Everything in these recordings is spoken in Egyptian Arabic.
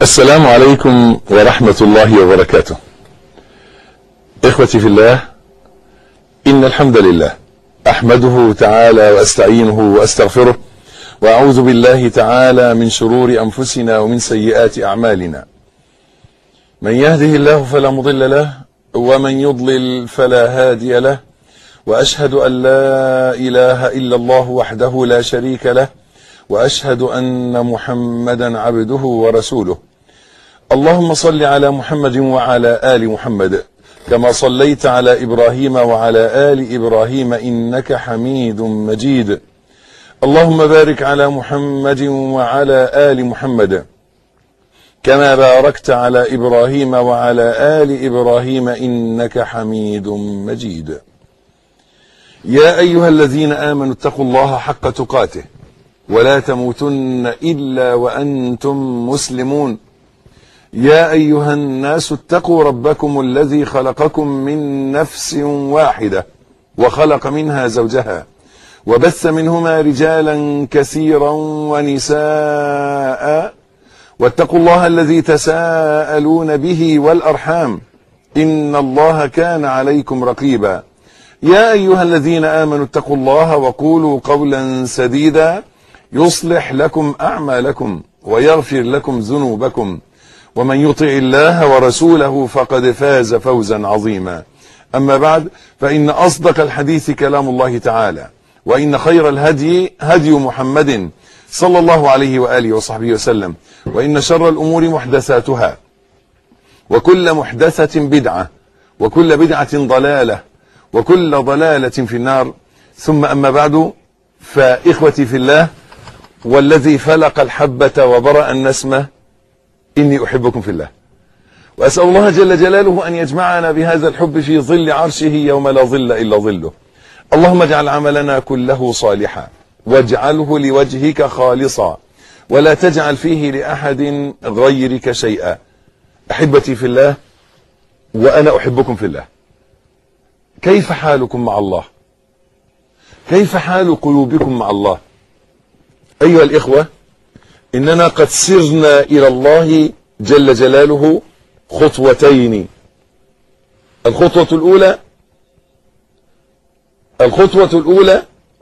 السلام عليكم ورحمة الله وبركاته. إخوتي في الله إن الحمد لله أحمده تعالى وأستعينه وأستغفره وأعوذ بالله تعالى من شرور أنفسنا ومن سيئات أعمالنا. من يهده الله فلا مضل له ومن يضلل فلا هادي له وأشهد أن لا إله إلا الله وحده لا شريك له واشهد ان محمدا عبده ورسوله اللهم صل على محمد وعلى ال محمد كما صليت على ابراهيم وعلى ال ابراهيم انك حميد مجيد اللهم بارك على محمد وعلى ال محمد كما باركت على ابراهيم وعلى ال ابراهيم انك حميد مجيد يا ايها الذين امنوا اتقوا الله حق تقاته ولا تموتن الا وانتم مسلمون يا ايها الناس اتقوا ربكم الذي خلقكم من نفس واحده وخلق منها زوجها وبث منهما رجالا كثيرا ونساء واتقوا الله الذي تساءلون به والارحام ان الله كان عليكم رقيبا يا ايها الذين امنوا اتقوا الله وقولوا قولا سديدا يصلح لكم اعمالكم ويغفر لكم ذنوبكم ومن يطع الله ورسوله فقد فاز فوزا عظيما اما بعد فان اصدق الحديث كلام الله تعالى وان خير الهدي هدي محمد صلى الله عليه واله وصحبه وسلم وان شر الامور محدثاتها وكل محدثه بدعه وكل بدعه ضلاله وكل ضلاله في النار ثم اما بعد فاخوتي في الله والذي فلق الحبة وبرأ النسمة إني أحبكم في الله وأسأل الله جل جلاله أن يجمعنا بهذا الحب في ظل عرشه يوم لا ظل إلا ظله اللهم اجعل عملنا كله صالحا واجعله لوجهك خالصا ولا تجعل فيه لأحد غيرك شيئا أحبتي في الله وأنا أحبكم في الله كيف حالكم مع الله كيف حال قلوبكم مع الله أيها الإخوة إننا قد سرنا إلى الله جل جلاله خطوتين الخطوة الأولى الخطوة الأولى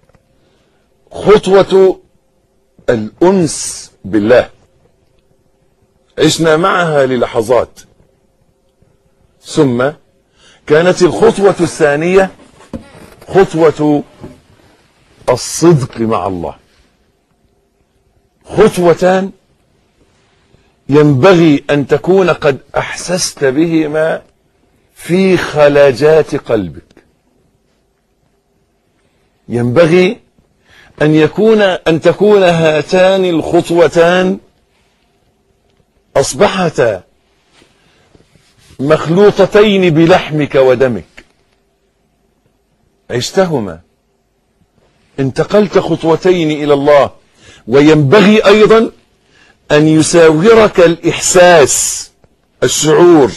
خطوة الأنس بالله عشنا معها للحظات ثم كانت الخطوة الثانية خطوة الصدق مع الله خطوتان ينبغي ان تكون قد احسست بهما في خلاجات قلبك ينبغي ان يكون ان تكون هاتان الخطوتان اصبحتا مخلوطتين بلحمك ودمك عشتهما انتقلت خطوتين الى الله وينبغي ايضا ان يساورك الاحساس الشعور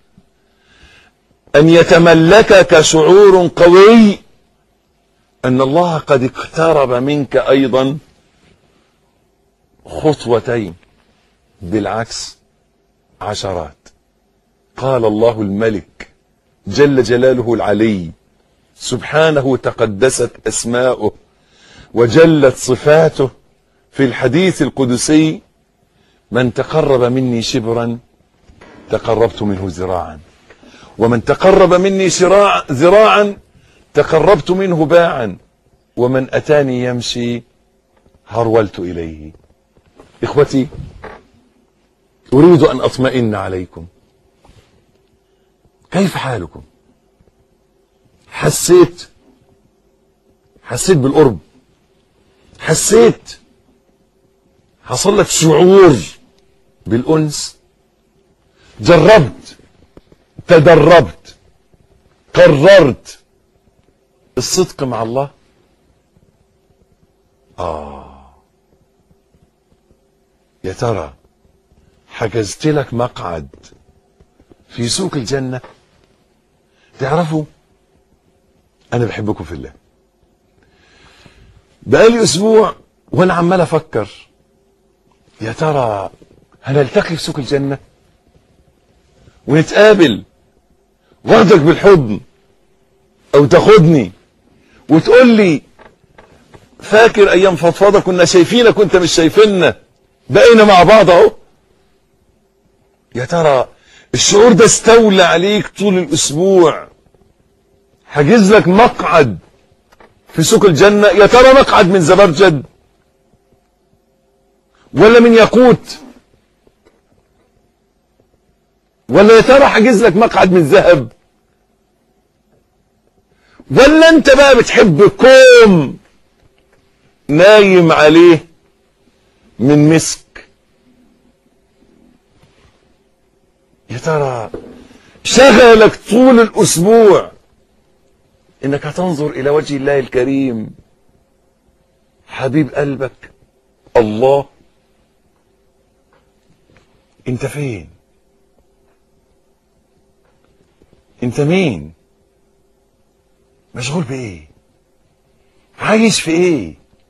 ان يتملكك شعور قوي ان الله قد اقترب منك ايضا خطوتين بالعكس عشرات قال الله الملك جل جلاله العلي سبحانه تقدست اسماؤه وجلت صفاته في الحديث القدسي من تقرب مني شبرا تقربت منه ذراعا ومن تقرب مني شراع ذراعا تقربت منه باعا ومن اتاني يمشي هرولت اليه اخوتي اريد ان اطمئن عليكم كيف حالكم حسيت حسيت بالقرب حسيت حصل لك شعور بالانس جربت تدربت قررت الصدق مع الله اه يا ترى حجزت لك مقعد في سوق الجنه تعرفوا انا بحبكم في الله بقالي اسبوع وانا عمال افكر يا ترى هنلتقي في سوق الجنة ونتقابل واخدك بالحضن او تاخدني وتقول لي فاكر ايام فضفضه كنا شايفينك وانت مش شايفيننا بقينا مع بعض اهو يا ترى الشعور ده استولى عليك طول الاسبوع حاجز لك مقعد في سوق الجنة يا ترى مقعد من زبرجد ولا من ياقوت ولا يا ترى حاجز لك مقعد من ذهب ولا انت بقى بتحب كوم نايم عليه من مسك يا ترى شغلك طول الاسبوع انك هتنظر الى وجه الله الكريم حبيب قلبك الله انت فين انت مين مشغول بايه عايش في ايه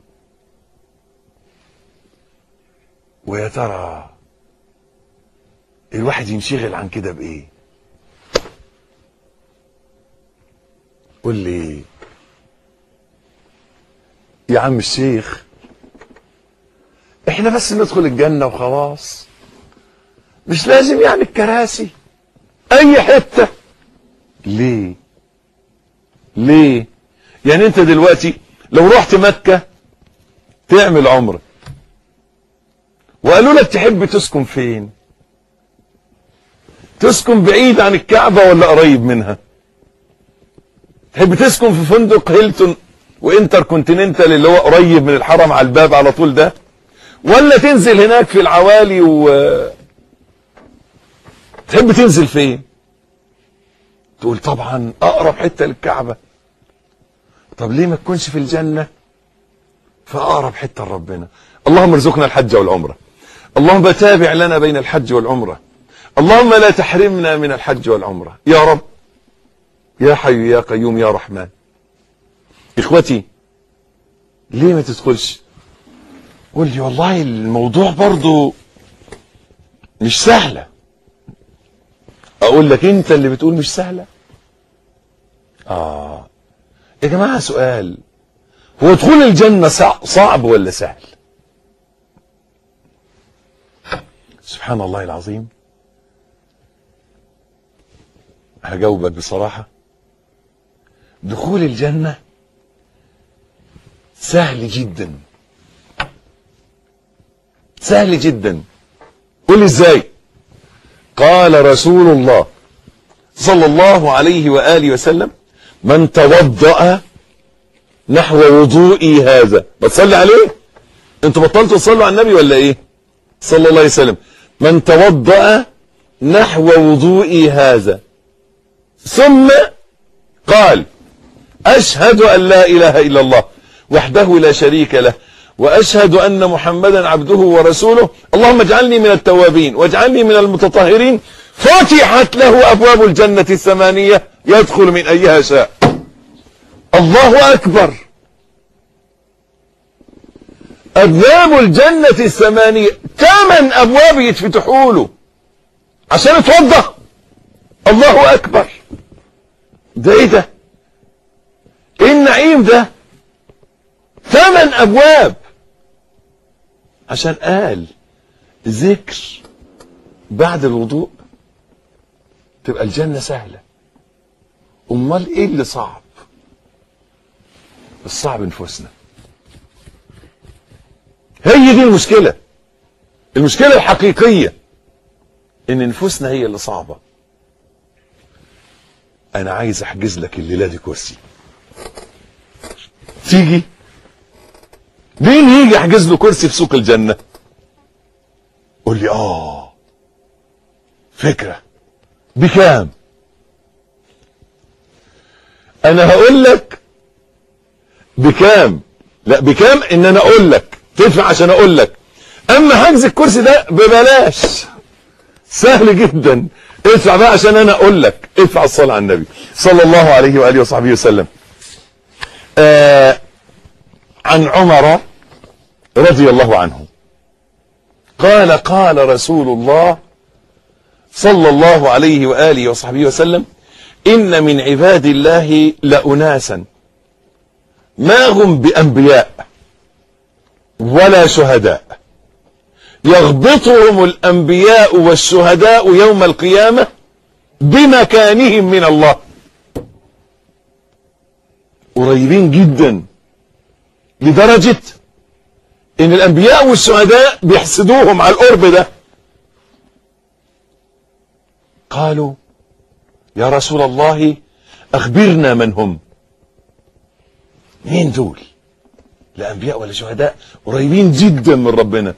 ويا ترى الواحد ينشغل عن كده بايه قول لي يا عم الشيخ احنا بس ندخل الجنة وخلاص مش لازم يعني الكراسي اي حتة ليه ليه يعني انت دلوقتي لو رحت مكة تعمل عمرة وقالوا لك تحب تسكن فين تسكن بعيد عن الكعبة ولا قريب منها تحب تسكن في فندق هيلتون وانتر كونتيننتال اللي هو قريب من الحرم على الباب على طول ده ولا تنزل هناك في العوالي و تحب تنزل فين تقول طبعا اقرب حته للكعبه طب ليه ما تكونش في الجنه في اقرب حته لربنا اللهم ارزقنا الحج والعمره اللهم تابع لنا بين الحج والعمره اللهم لا تحرمنا من الحج والعمره يا رب يا حي يا قيوم يا رحمن اخوتي ليه ما تدخلش قول لي والله الموضوع برضو مش سهله اقول لك انت اللي بتقول مش سهله اه يا جماعه سؤال هو دخول الجنه صعب ولا سهل سبحان الله العظيم هجاوبك بصراحه دخول الجنه سهل جدا سهل جدا قول ازاي قال رسول الله صلى الله عليه وآله وسلم من توضأ نحو وضوئي هذا بتصلي عليه انتوا بطلتوا تصلوا على النبي ولا ايه صلى الله عليه وسلم من توضأ نحو وضوئي هذا ثم قال أشهد أن لا إله إلا الله وحده لا شريك له واشهد ان محمدا عبده ورسوله اللهم اجعلني من التوابين واجعلني من المتطهرين فتحت له ابواب الجنه الثمانيه يدخل من ايها شاء الله اكبر ابواب الجنه الثمانيه ثمان ابواب يتفتحوا له عشان يتوضا الله اكبر ده ايه ده ايه النعيم ده ثمان ابواب عشان قال ذكر بعد الوضوء تبقى الجنة سهلة امال ايه اللي صعب الصعب نفوسنا هي دي المشكلة المشكلة الحقيقية ان نفوسنا هي اللي صعبة انا عايز احجز لك الليلة دي كرسي تيجي مين يجي يحجز له كرسي في سوق الجنة قول لي اه فكرة بكام انا هقول لك بكام لا بكام ان انا اقول لك تدفع عشان اقول لك اما حجز الكرسي ده ببلاش سهل جدا ادفع بقى عشان انا اقول لك ادفع الصلاة على النبي صلى الله عليه وآله وصحبه وسلم آه عن عمر رضي الله عنه قال قال رسول الله صلى الله عليه وآله وصحبه وسلم إن من عباد الله لأناسا ما هم بأنبياء ولا شهداء يغبطهم الأنبياء والشهداء يوم القيامة بمكانهم من الله قريبين جدا لدرجة ان الانبياء والشهداء بيحسدوهم على القرب ده قالوا يا رسول الله اخبرنا من هم مين دول لا انبياء ولا شهداء قريبين جدا من ربنا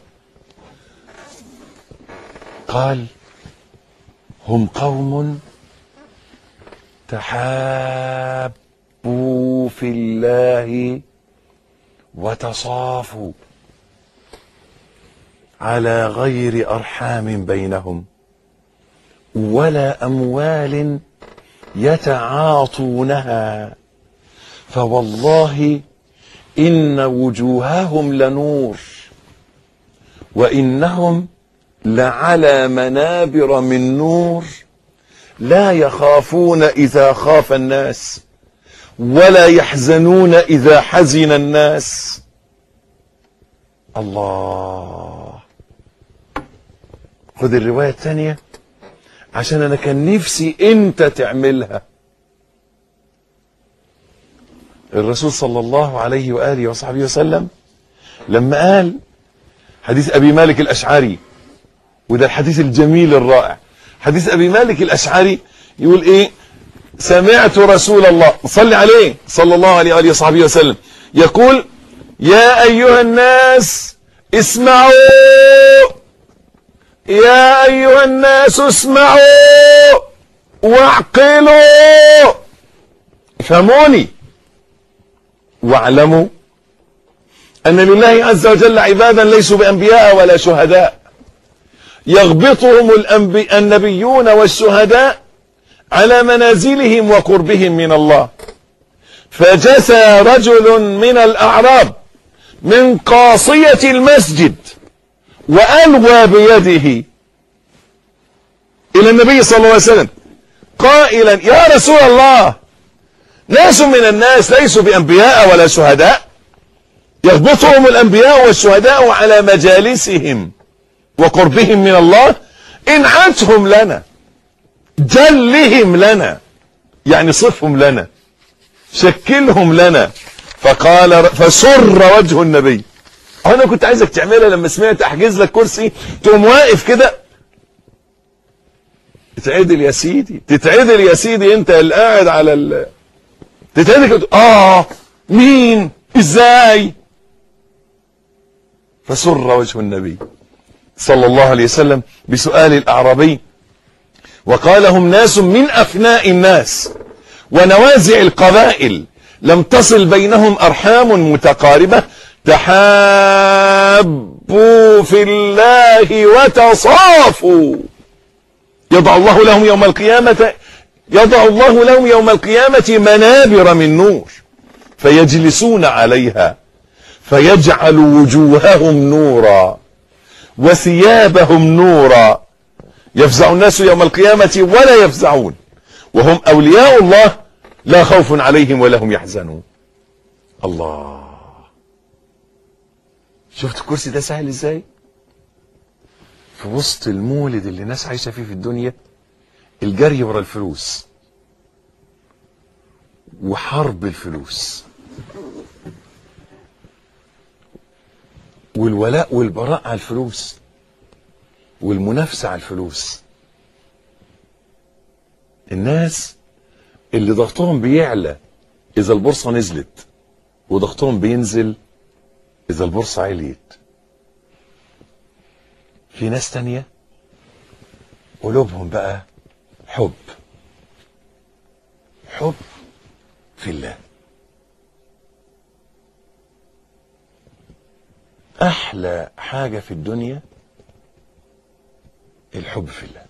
قال هم قوم تحابوا في الله وتصافوا على غير ارحام بينهم ولا اموال يتعاطونها فوالله ان وجوههم لنور وانهم لعلى منابر من نور لا يخافون اذا خاف الناس ولا يحزنون اذا حزن الناس الله خد الروايه الثانيه عشان انا كان نفسي انت تعملها الرسول صلى الله عليه واله وصحبه وسلم لما قال حديث ابي مالك الاشعري وده الحديث الجميل الرائع حديث ابي مالك الاشعري يقول ايه سمعت رسول الله صلي عليه صلى الله عليه واله وصحبه وسلم يقول يا ايها الناس اسمعوا يا ايها الناس اسمعوا واعقلوا افهموني واعلموا ان لله عز وجل عبادا ليسوا بانبياء ولا شهداء يغبطهم الأنبي النبيون والشهداء على منازلهم وقربهم من الله فجسى رجل من الأعراب من قاصية المسجد وألوى بيده إلى النبي صلى الله عليه وسلم قائلا يا رسول الله ناس من الناس ليسوا بأنبياء ولا شهداء يغبطهم الأنبياء والشهداء على مجالسهم وقربهم من الله انعتهم لنا جلهم لنا يعني صفهم لنا شكلهم لنا فقال فسر وجه النبي انا كنت عايزك تعملها لما سمعت احجز لك كرسي تقوم واقف كده تتعدل يا سيدي تتعدل يا سيدي انت اللي قاعد على ال تتعدل كده اه مين ازاي فسر وجه النبي صلى الله عليه وسلم بسؤال الأعرابي وقال هم ناس من أفناء الناس ونوازع القبائل لم تصل بينهم أرحام متقاربة تحابوا في الله وتصافوا يضع الله لهم يوم القيامة يضع الله لهم يوم القيامة منابر من نور فيجلسون عليها فيجعل وجوههم نورا وثيابهم نورا يفزع الناس يوم القيامة ولا يفزعون وهم أولياء الله لا خوف عليهم ولا هم يحزنون الله شفت الكرسي ده سهل ازاي في وسط المولد اللي الناس عايشة فيه في الدنيا الجري ورا الفلوس وحرب الفلوس والولاء والبراء على الفلوس والمنافسة على الفلوس الناس اللي ضغطهم بيعلى إذا البورصة نزلت وضغطهم بينزل إذا البورصة عليت في ناس تانية قلوبهم بقى حب حب في الله احلى حاجة في الدنيا الحب في الله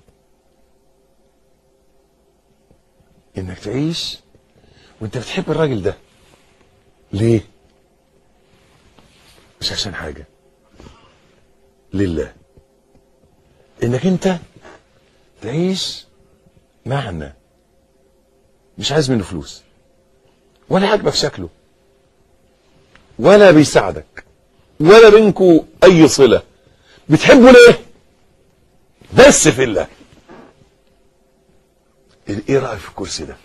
انك تعيش وانت بتحب الراجل ده ليه مش عشان حاجة لله انك انت تعيش معنى مش عايز منه فلوس ولا عاجبك شكله ولا بيساعدك ولا بينكوا اي صله بتحبه ليه بس في الله ايه رايك في الكرسي ده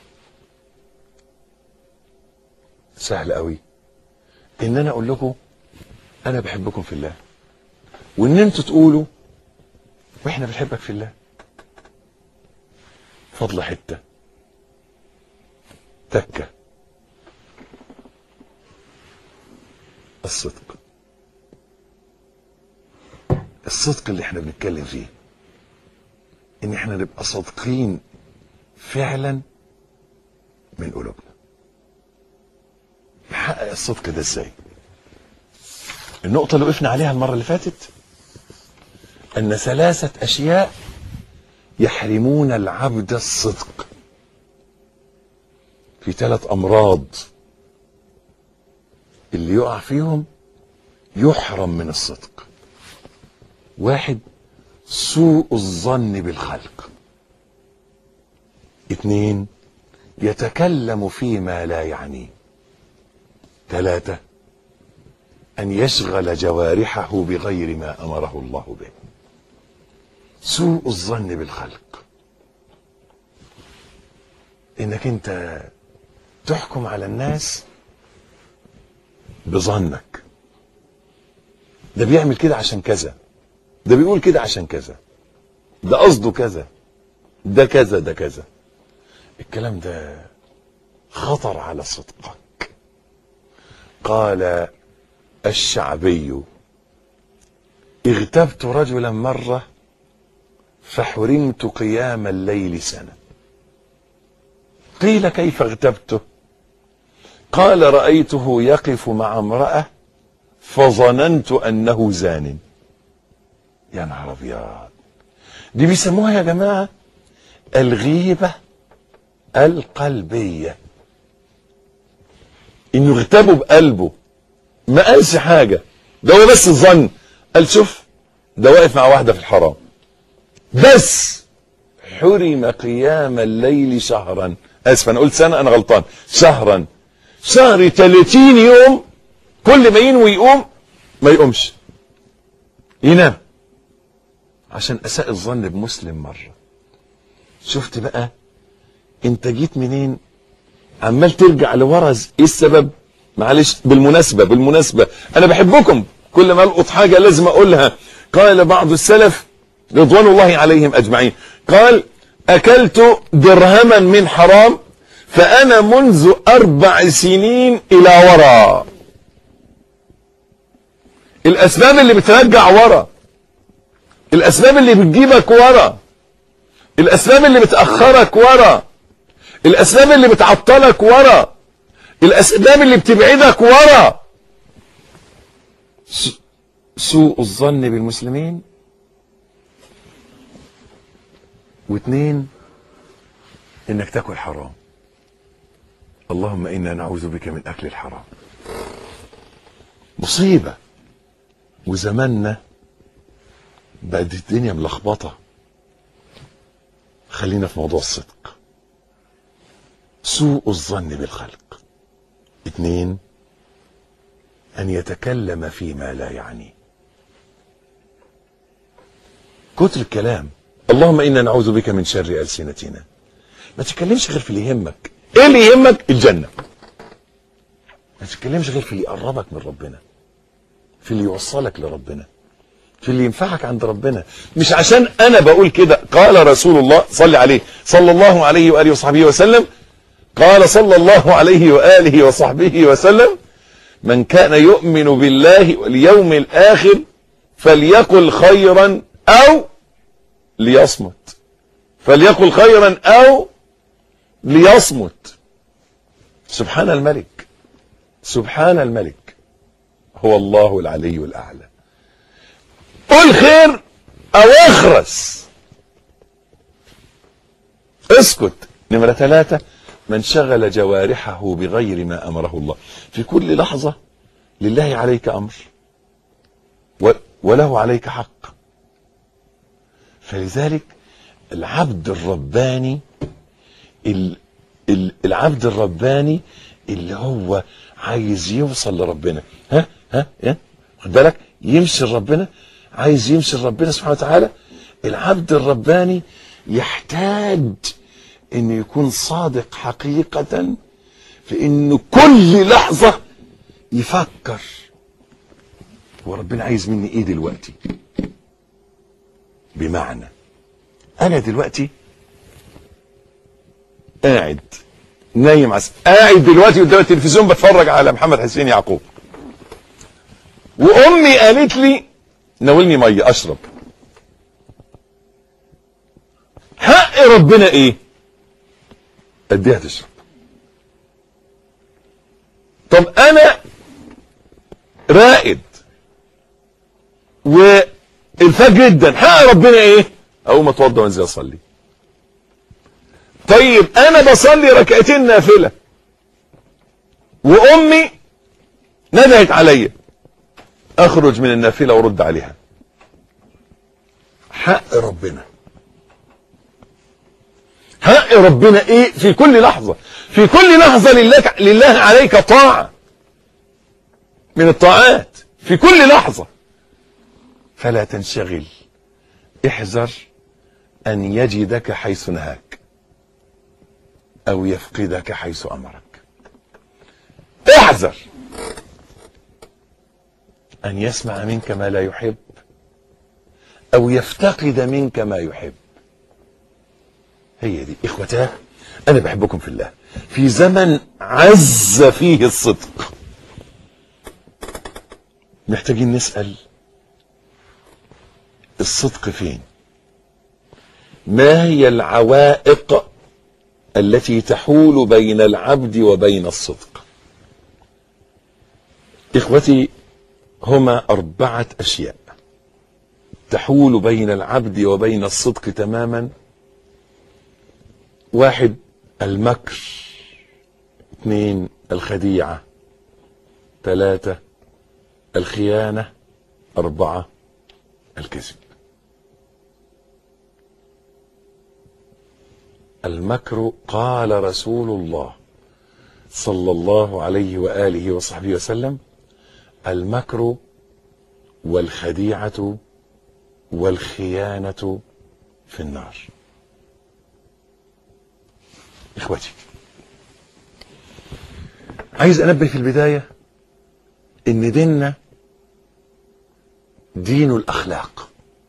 سهل قوي ان انا اقول لكم انا بحبكم في الله وان انتوا تقولوا واحنا بنحبك في الله فضل حته تكه الصدق الصدق اللي احنا بنتكلم فيه ان احنا نبقى صادقين فعلا من قلوبنا نحقق الصدق ده ازاي النقطة اللي وقفنا عليها المرة اللي فاتت أن ثلاثة أشياء يحرمون العبد الصدق في ثلاث أمراض اللي يقع فيهم يحرم من الصدق واحد سوء الظن بالخلق اثنين يتكلم فيما لا يعنيه ثلاثة أن يشغل جوارحه بغير ما أمره الله به سوء الظن بالخلق إنك أنت تحكم على الناس بظنك ده بيعمل كده عشان كذا ده بيقول كده عشان كذا ده قصده كذا ده كذا ده كذا الكلام ده خطر على صدقك قال الشعبي اغتبت رجلا مرة فحرمت قيام الليل سنة قيل كيف اغتبته قال رأيته يقف مع امرأة فظننت أنه زان يا نهار أبيض دي بيسموها يا جماعة الغيبة القلبية انه اغتابه بقلبه ما قالش حاجة ده هو بس الظن قال شوف ده واقف مع واحدة في الحرام بس حرم قيام الليل شهرا اسف انا قلت سنة انا غلطان شهرا شهر 30 يوم كل ما ينوي يقوم ما يقومش ينام عشان اساء الظن بمسلم مرة شفت بقى انت جيت منين عمال ترجع لورا ايه السبب معلش بالمناسبة بالمناسبة انا بحبكم كل ما القط حاجة لازم اقولها قال بعض السلف رضوان الله عليهم اجمعين قال اكلت درهما من حرام فانا منذ اربع سنين الى وراء الاسباب اللي بترجع ورا الاسباب اللي بتجيبك ورا الاسباب اللي بتاخرك ورا الاسباب اللي بتعطلك ورا الاسباب اللي بتبعدك ورا سوء الظن بالمسلمين واثنين انك تاكل حرام اللهم انا نعوذ بك من اكل الحرام مصيبه وزماننا بقت الدنيا ملخبطه خلينا في موضوع الصدق سوء الظن بالخلق اثنين ان يتكلم فيما لا يعنيه كتر الكلام اللهم انا نعوذ بك من شر السنتنا ما تتكلمش غير في اللي يهمك ايه اللي يهمك الجنه ما تتكلمش غير في اللي يقربك من ربنا في اللي يوصلك لربنا في اللي ينفعك عند ربنا مش عشان انا بقول كده قال رسول الله صلى عليه صلى الله عليه واله وصحبه وسلم قال صلى الله عليه واله وصحبه وسلم من كان يؤمن بالله واليوم الاخر فليقل خيرا او ليصمت فليقل خيرا او ليصمت سبحان الملك سبحان الملك هو الله العلي الاعلى قل خير او اخرس اسكت نمرة ثلاثة من شغل جوارحه بغير ما امره الله في كل لحظة لله عليك امر وله عليك حق فلذلك العبد الرباني ال ال العبد الرباني اللي هو عايز يوصل لربنا ها ها ها خد بالك يمشي لربنا عايز يمشي لربنا سبحانه وتعالى العبد الرباني يحتاج انه يكون صادق حقيقة في انه كل لحظة يفكر هو ربنا عايز مني ايه دلوقتي بمعنى انا دلوقتي قاعد نايم عس... قاعد دلوقتي قدام التلفزيون بتفرج على محمد حسين يعقوب وامي قالت لي ناولني ميه اشرب حق ربنا ايه اديها تشرب طب انا رائد والفجر جدا حق ربنا ايه اقوم اتوضى وانزل اصلي طيب انا بصلي ركعتين نافله وامي ندهت عليا اخرج من النافله وارد عليها حق ربنا حق ربنا ايه في كل لحظه في كل لحظه لله لله عليك طاعه من الطاعات في كل لحظه فلا تنشغل احذر ان يجدك حيث نهاك او يفقدك حيث امرك احذر ان يسمع منك ما لا يحب او يفتقد منك ما يحب هي دي اخوتاه انا بحبكم في الله في زمن عز فيه الصدق محتاجين نسال الصدق فين ما هي العوائق التي تحول بين العبد وبين الصدق اخوتي هما اربعه اشياء تحول بين العبد وبين الصدق تماما واحد المكر اثنين الخديعه ثلاثه الخيانه اربعه الكذب المكر قال رسول الله صلى الله عليه واله وصحبه وسلم المكر والخديعه والخيانه في النار اخوتي عايز انبه في البدايه ان ديننا دين الاخلاق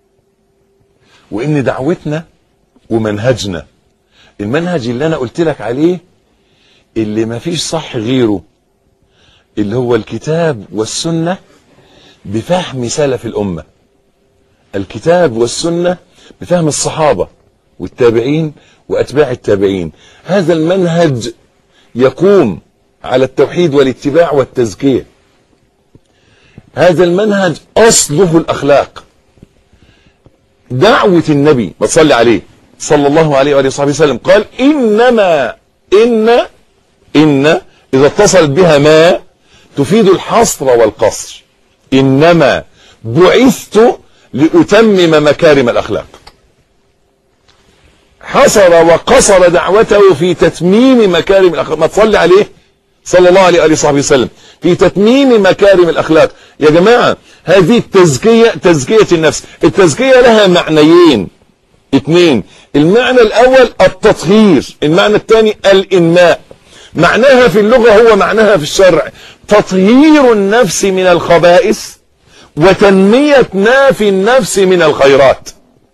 وان دعوتنا ومنهجنا المنهج اللي انا قلت لك عليه اللي ما فيش صح غيره اللي هو الكتاب والسنة بفهم سلف الأمة الكتاب والسنة بفهم الصحابة والتابعين وأتباع التابعين هذا المنهج يقوم على التوحيد والاتباع والتزكية هذا المنهج أصله الأخلاق دعوة النبي ما تصلي عليه صلى الله عليه وآله وصحبه وسلم قال إنما إن إن إذا اتصل بها ما تفيد الحصر والقصر إنما بعثت لأتمم مكارم الأخلاق حصر وقصر دعوته في تتميم مكارم الأخلاق ما تصلي عليه صلى الله عليه وآله وصحبه وسلم في تتميم مكارم الأخلاق يا جماعة هذه التزكية تزكية النفس التزكية لها معنيين اثنين المعنى الاول التطهير المعنى الثاني الانماء معناها في اللغة هو معناها في الشرع تطهير النفس من الخبائث وتنمية ما في النفس من الخيرات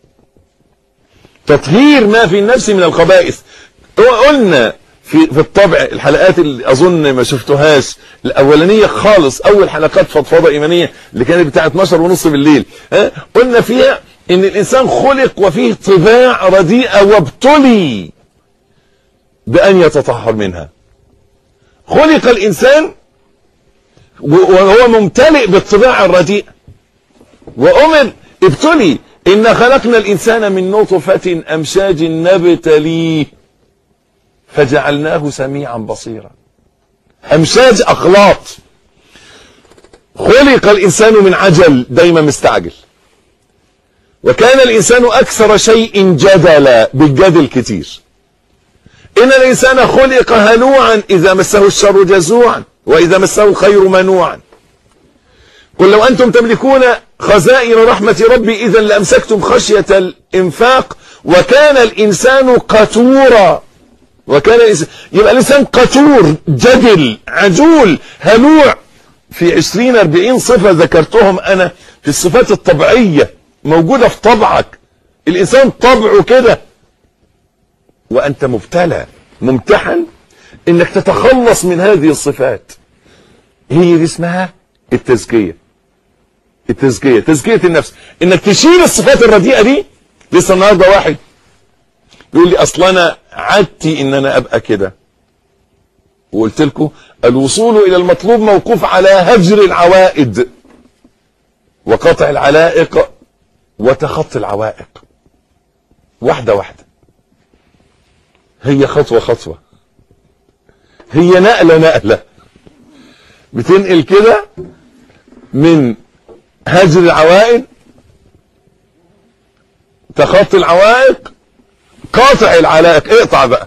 تطهير ما في النفس من الخبائث قلنا في في الطبع الحلقات اللي اظن ما شفتوهاش الاولانيه خالص اول حلقات فضفاضه ايمانيه اللي كانت بتاعه 12 ونص بالليل ها قلنا فيها ان الانسان خلق وفيه طباع رديئه وابتلي بان يتطهر منها خلق الانسان وهو ممتلئ بالطباع الرديئه وامر ابتلي ان خلقنا الانسان من نطفه امشاج نبتليه فجعلناه سميعا بصيرا امشاج اخلاط خلق الانسان من عجل دايما مستعجل وكان الإنسان أكثر شيء جدلا بالجدل كتير إن الإنسان خلق هلوعا إذا مسه الشر جزوعا وإذا مسه الخير منوعا قل لو أنتم تملكون خزائن رحمة ربي إذا لأمسكتم خشية الإنفاق وكان الإنسان قتورا وكان الإنسان يبقى الإنسان قتور جدل عجول هلوع في عشرين أربعين صفة ذكرتهم أنا في الصفات الطبيعية موجودة في طبعك الإنسان طبعه كده وأنت مبتلى ممتحن إنك تتخلص من هذه الصفات هي دي اسمها التزكية التزكية تزكية النفس إنك تشيل الصفات الرديئة دي لسه النهارده واحد يقول لي أصل أنا عادتي إن أنا أبقى كده وقلت لكم الوصول إلى المطلوب موقوف على هجر العوائد وقطع العلائق وتخطي العوائق واحدة واحدة هي خطوة خطوة هي نقلة نقلة بتنقل كده من هجر العوائد تخطي العوائق قاطع العلائق اقطع بقى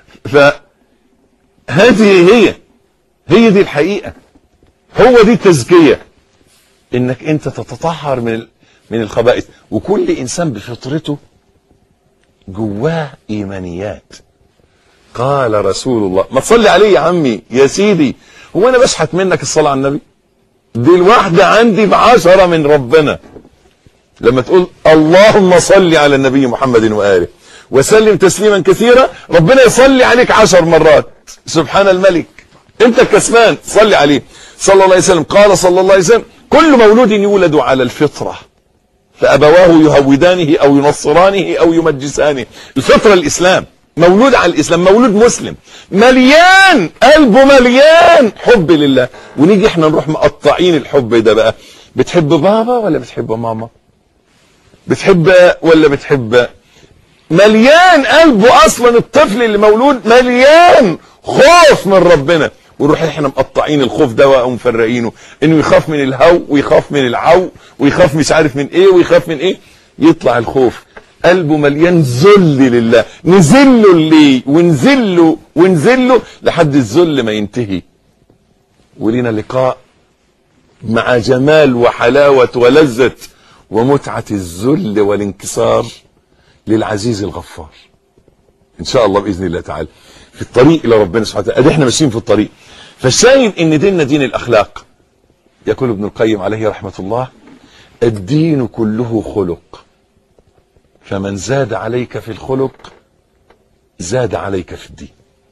فهذه هي هي دي الحقيقة هو دي التزكية انك انت تتطهر من ال- من الخبائث وكل انسان بفطرته جواه ايمانيات قال رسول الله ما تصلي عليه يا عمي يا سيدي هو انا بشحت منك الصلاة على النبي دي الواحدة عندي بعشرة من ربنا لما تقول اللهم صل على النبي محمد وآله وسلم تسليما كثيرا ربنا يصلي عليك عشر مرات سبحان الملك انت الكسبان صلي عليه صلى الله عليه وسلم قال صلى الله عليه وسلم كل مولود يولد على الفطرة فأبواه يهودانه أو ينصرانه أو يمجسانه الفطرة الإسلام مولود على الإسلام مولود مسلم مليان قلبه مليان حب لله ونيجي احنا نروح مقطعين الحب ده بقى بتحب بابا ولا بتحب ماما بتحب ولا بتحب مليان قلبه اصلا الطفل اللي مولود مليان خوف من ربنا ونروح احنا مقطعين الخوف ده ومفرقينه انه يخاف من الهو ويخاف من العو ويخاف مش عارف من ايه ويخاف من ايه يطلع الخوف قلبه مليان ذل لله نزله ليه ونزله ونزله لحد الذل ما ينتهي ولينا لقاء مع جمال وحلاوة ولذة ومتعة الذل والانكسار للعزيز الغفار ان شاء الله باذن الله تعالى في الطريق الى ربنا سبحانه وتعالى ادي احنا ماشيين في الطريق فالشاهد ان ديننا دين الاخلاق يقول ابن القيم عليه رحمه الله الدين كله خلق فمن زاد عليك في الخلق زاد عليك في الدين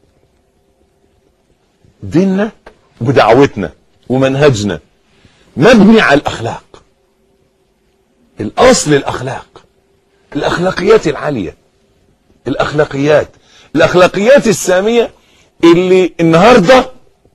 ديننا ودعوتنا ومنهجنا مبني على الاخلاق الاصل الاخلاق الاخلاقيات العاليه الاخلاقيات الاخلاقيات الساميه اللي النهارده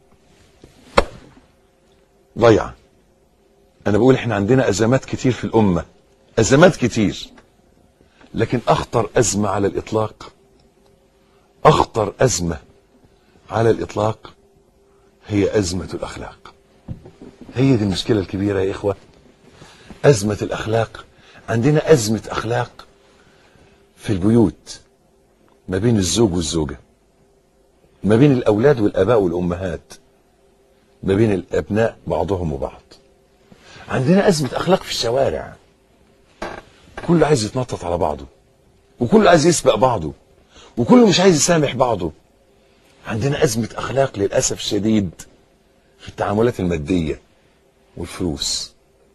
ضيعه انا بقول احنا عندنا ازمات كتير في الامه ازمات كتير لكن اخطر ازمه على الاطلاق اخطر ازمه على الاطلاق هي ازمه الاخلاق هي دي المشكله الكبيره يا اخوه ازمه الاخلاق عندنا ازمه اخلاق في البيوت ما بين الزوج والزوجه ما بين الاولاد والاباء والامهات ما بين الابناء بعضهم وبعض عندنا ازمه اخلاق في الشوارع كله عايز يتنطط على بعضه وكله عايز يسبق بعضه وكله مش عايز يسامح بعضه عندنا ازمه اخلاق للاسف الشديد في التعاملات الماديه والفلوس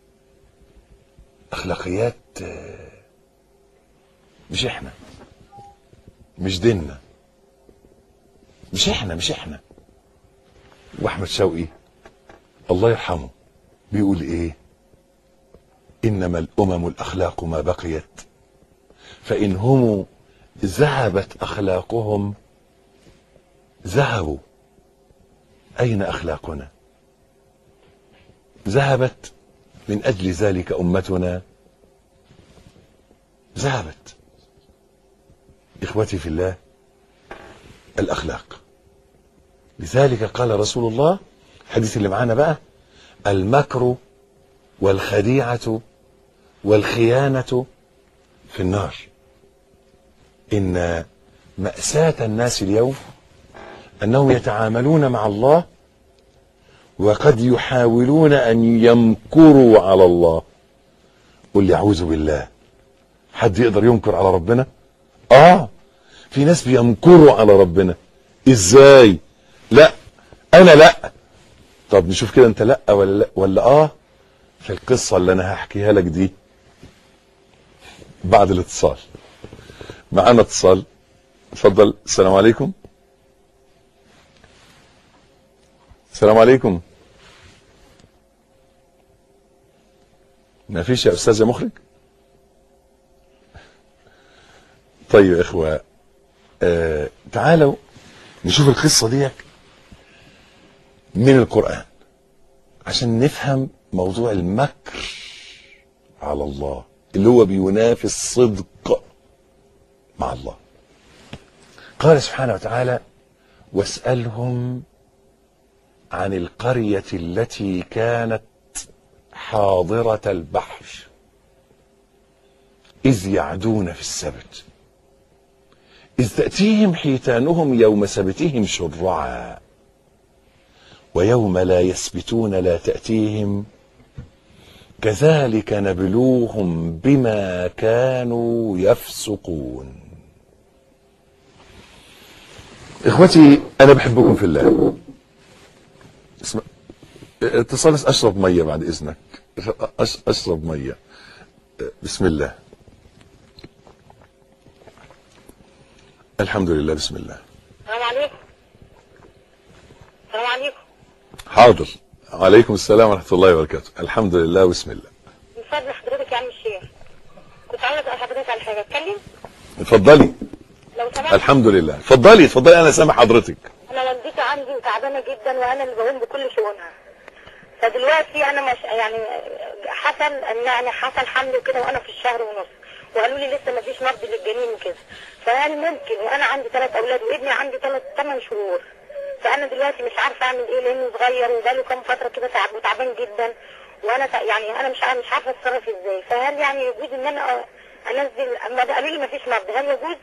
اخلاقيات آه، مش احنا مش ديننا مش احنا مش احنا واحمد شوقي الله يرحمه بيقول ايه انما الامم الاخلاق ما بقيت فان هم ذهبت اخلاقهم ذهبوا اين اخلاقنا ذهبت من اجل ذلك امتنا ذهبت اخوتي في الله الاخلاق لذلك قال رسول الله الحديث اللي معانا بقى المكر والخديعه والخيانه في النار إن مأساة الناس اليوم أنهم يتعاملون مع الله وقد يحاولون أن يمكروا على الله قل لي أعوذ بالله حد يقدر ينكر على ربنا آه في ناس بيمكروا على ربنا إزاي لا أنا لا طب نشوف كده أنت لا ولا لا ولا آه في القصة اللي أنا هحكيها لك دي بعد الاتصال معانا اتصال اتفضل السلام عليكم السلام عليكم ما فيش يا استاذ يا مخرج طيب يا اخوة آه تعالوا نشوف القصة دي من القرآن عشان نفهم موضوع المكر على الله اللي هو بينافس صدق مع الله قال سبحانه وتعالى واسألهم عن القرية التي كانت حاضرة البحر إذ يعدون في السبت إذ تأتيهم حيتانهم يوم سبتهم شرعا ويوم لا يسبتون لا تأتيهم كذلك نبلوهم بما كانوا يفسقون اخوتي انا بحبكم في الله اسمع اتصال اشرب ميه بعد اذنك أش... اشرب ميه بسم الله الحمد لله بسم الله السلام عليكم السلام عليكم حاضر عليكم السلام ورحمه الله وبركاته الحمد لله بسم الله من فضل حضرتك يا عم الشيخ كنت عاوز اسال حضرتك على حاجه اتكلم اتفضلي لو سمحت الحمد لله اتفضلي اتفضلي انا سامع حضرتك انا والدتي عندي وتعبانه جدا وانا اللي بقوم بكل شؤونها فدلوقتي انا مش يعني حصل ان يعني حصل حمل وكده وانا في الشهر ونص وقالوا لي لسه ما فيش نبض للجنين وكده فهل ممكن وانا عندي ثلاث اولاد وابني عندي ثلاث ثمان شهور فانا دلوقتي مش عارفه اعمل ايه لانه صغير وبقاله كام فتره كده تعب وتعبان جدا وانا تع- يعني انا مش عارفه مش عارفه اتصرف ازاي فهل يعني يجوز ان انا أ- انزل اما قالوا لي ما فيش نبض هل يجوز؟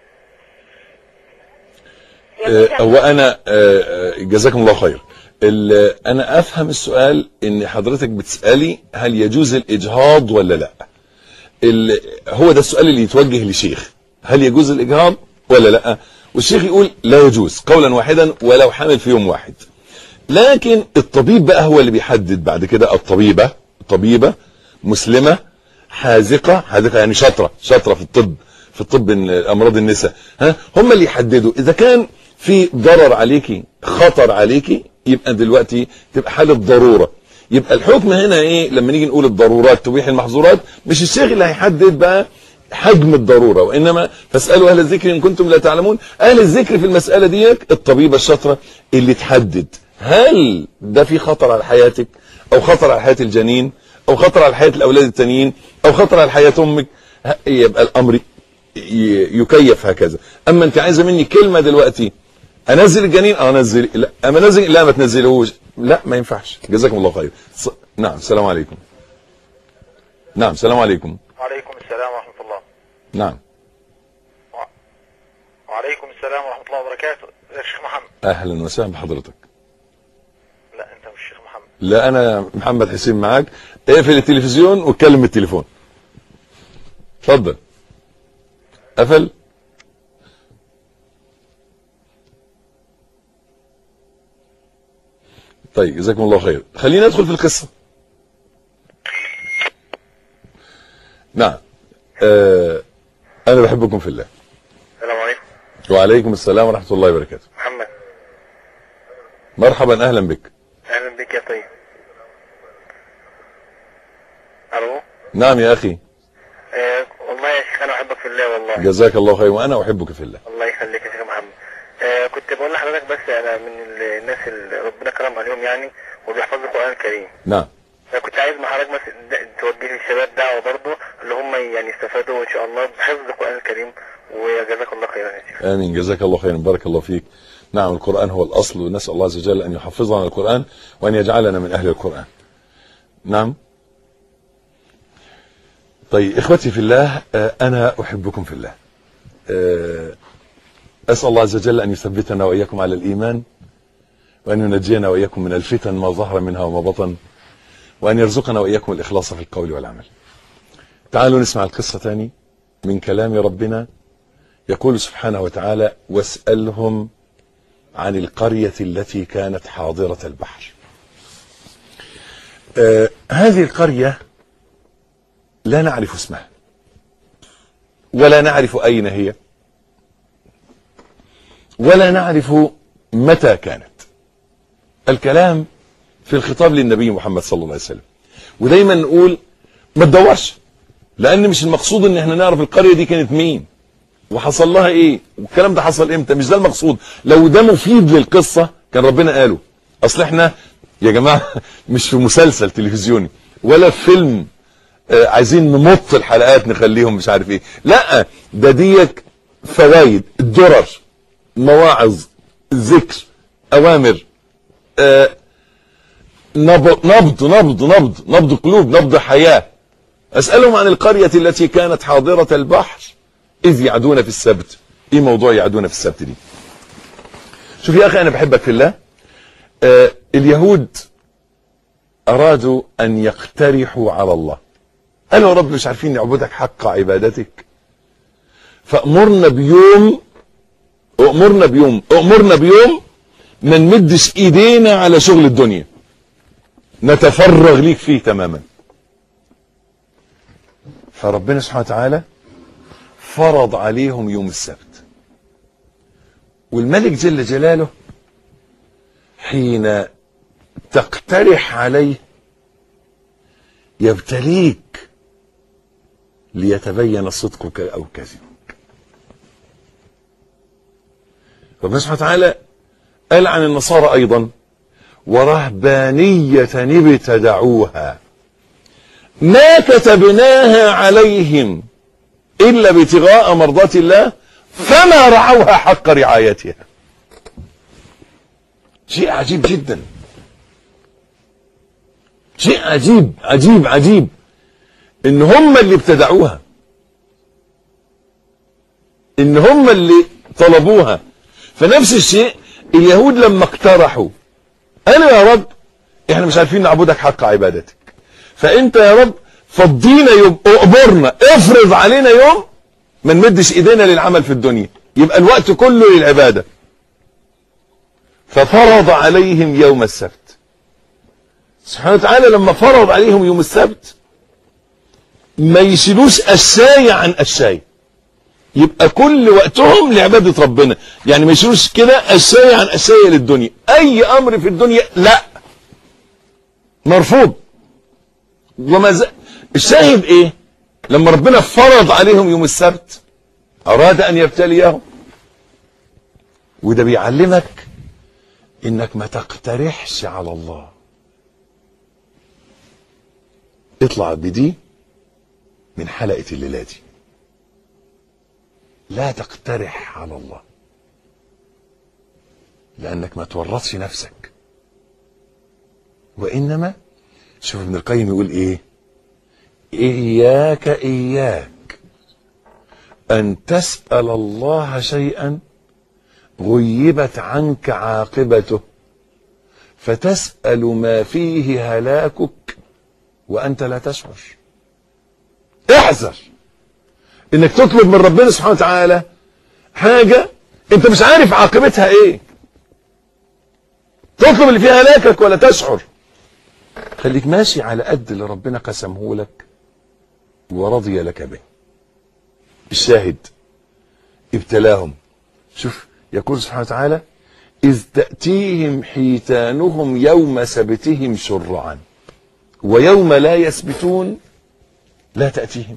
يجوز آه، هو انا آه، آه، جزاكم الله خير ال- انا افهم السؤال ان حضرتك بتسالي هل يجوز الاجهاض ولا لا ال- هو ده السؤال اللي يتوجه لشيخ هل يجوز الاجهاض ولا لا والشيخ يقول لا يجوز قولا واحدا ولو حامل في يوم واحد لكن الطبيب بقى هو اللي بيحدد بعد كده الطبيبه طبيبه مسلمه حاذقه حاذقه يعني شاطره شاطره في الطب في الطب إن- امراض النساء ها هم اللي يحددوا اذا كان في ضرر عليكي خطر عليكي يبقى دلوقتي تبقى حاله ضروره يبقى الحكم هنا ايه لما نيجي نقول الضرورات تبيح المحظورات مش الشيخ اللي هيحدد بقى حجم الضروره وانما فاسالوا اهل الذكر ان كنتم لا تعلمون اهل الذكر في المساله ديت الطبيبه الشاطره اللي تحدد هل ده في خطر على حياتك او خطر على حياه الجنين او خطر على حياه الاولاد التانيين او خطر على حياه امك ه- يبقى الامر ي- يكيف هكذا اما انت عايزه مني كلمه دلوقتي انزل الجنين اه انزل لا اما انزل لا ما تنزلهوش لا ما ينفعش جزاكم الله خير ص... نعم السلام عليكم نعم السلام عليكم وعليكم السلام ورحمة الله نعم وعليكم السلام ورحمة الله وبركاته يا شيخ محمد اهلا وسهلا بحضرتك لا انت مش شيخ محمد لا انا محمد حسين معاك اقفل التلفزيون واتكلم بالتليفون اتفضل قفل طيب جزاكم الله خير خلينا ندخل في القصه نعم آه انا بحبكم في الله السلام عليكم وعليكم السلام ورحمه الله وبركاته محمد مرحبا اهلا بك اهلا بك يا طيب الو نعم يا اخي آه والله يا شيخ انا احبك في الله والله جزاك الله خير وانا احبك في الله الله يخليك يا شيخ محمد آه كنت بقول لحضرتك بس انا من ال- الناس اللي ربنا كرم عليهم يعني وبيحفظوا القران الكريم نعم فكنت عايز مع حضرتك بس د- توجه للشباب دعوه برضه اللي هم يعني يستفادوا ان شاء الله بحفظ القران الكريم وجزاك الله خيرا يا شيخ امين جزاك الله خيرا بارك الله فيك نعم القران هو الاصل ونسال الله عز وجل ان يحفظنا القران وان يجعلنا من اهل القران نعم طيب اخوتي في الله آه، انا احبكم في الله آه، اسال الله عز وجل ان يثبتنا واياكم على الايمان وان ينجينا واياكم من الفتن ما ظهر منها وما بطن وان يرزقنا واياكم الاخلاص في القول والعمل تعالوا نسمع القصه تاني من كلام ربنا يقول سبحانه وتعالى واسالهم عن القريه التي كانت حاضره البحر آه هذه القريه لا نعرف اسمها ولا نعرف أين هي ولا نعرف متى كانت الكلام في الخطاب للنبي محمد صلى الله عليه وسلم ودايما نقول ما تدورش لان مش المقصود ان احنا نعرف القريه دي كانت مين وحصل لها ايه والكلام ده حصل امتى مش ده المقصود لو ده مفيد للقصه كان ربنا قاله اصل احنا يا جماعه مش في مسلسل تلفزيوني ولا في فيلم آه، عايزين نمط الحلقات نخليهم مش عارف ايه لا ده ديك فوائد درر مواعظ ذكر اوامر آه، نبض نبض نبض نبض نبض قلوب نبض حياه اسالهم عن القريه التي كانت حاضره البحر اذ يعدون في السبت ايه موضوع يعدون في السبت دي شوف يا اخي انا بحبك في الله آه اليهود ارادوا ان يقترحوا على الله قالوا يا رب مش عارفين نعبدك حق عبادتك فامرنا بيوم امرنا بيوم امرنا بيوم ما نمدش ايدينا على شغل الدنيا نتفرغ ليك فيه تماما فربنا سبحانه وتعالى فرض عليهم يوم السبت والملك جل جلاله حين تقترح عليه يبتليك ليتبين صدقك او كذبك ربنا سبحانه وتعالى قال عن النصارى ايضا ورهبانية ابتدعوها ما كتبناها عليهم الا ابتغاء مرضات الله فما رعوها حق رعايتها شيء عجيب جدا شيء عجيب عجيب عجيب ان هم اللي ابتدعوها ان هم اللي طلبوها فنفس الشيء اليهود لما اقترحوا قالوا يا رب احنا مش عارفين نعبدك حق عبادتك فانت يا رب فضينا يوم اقبرنا افرض علينا يوم ما نمدش ايدينا للعمل في الدنيا يبقى الوقت كله للعباده ففرض عليهم يوم السبت سبحانه وتعالى لما فرض عليهم يوم السبت ما يشيلوش الشاي عن الشاي يبقى كل وقتهم لعبادة ربنا يعني ما يشيلوش كده الشاي عن الشاي للدنيا اي امر في الدنيا لا مرفوض وما ز... الشاهد ايه لما ربنا فرض عليهم يوم السبت اراد ان يبتليهم وده بيعلمك انك ما تقترحش على الله اطلع بدي من حلقة الليلة دي لا تقترح على الله لأنك ما تورطش نفسك وإنما شوف ابن القيم يقول إيه إياك إياك أن تسأل الله شيئا غيبت عنك عاقبته فتسأل ما فيه هلاكك وأنت لا تشعر احذر انك تطلب من ربنا سبحانه وتعالى حاجة انت مش عارف عاقبتها ايه تطلب اللي فيها هلاكك ولا تشعر خليك ماشي على قد اللي ربنا قسمه لك ورضي لك به الشاهد ابتلاهم شوف يقول سبحانه وتعالى إذ تأتيهم حيتانهم يوم سبتهم شرعا ويوم لا يسبتون لا تأتيهم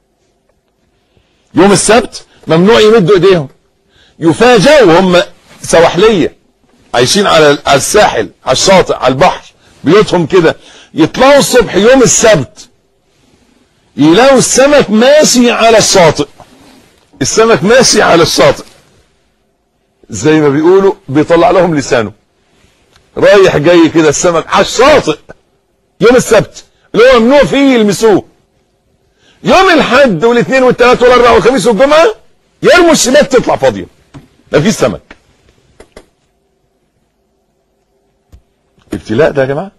يوم السبت ممنوع يمدوا ايديهم يفاجئوا هم سواحلية عايشين على على الساحل على الشاطئ على البحر بيوتهم كده يطلعوا الصبح يوم السبت يلاقوا السمك ماشي على الشاطئ السمك ماشي على الشاطئ زي ما بيقولوا بيطلع لهم لسانه رايح جاي كده السمك على الشاطئ يوم السبت اللي هو ممنوع فيه يلمسوه يوم الحد والاثنين والثلاث والاربع والخميس والجمعه يرموا الشباك تطلع فاضيه مفيش سمك ابتلاء ده يا جماعه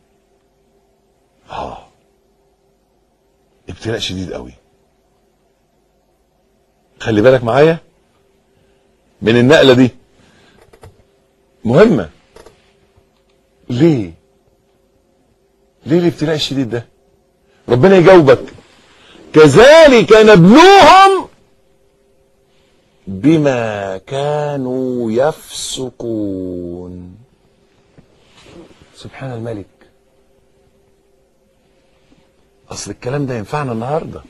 اه ابتلاء شديد قوي خلي بالك معايا من النقله دي مهمه ليه ليه الابتلاء الشديد ده ربنا يجاوبك كذلك نبلوهم بما كانوا يفسقون سبحان الملك اصل الكلام ده ينفعنا النهارده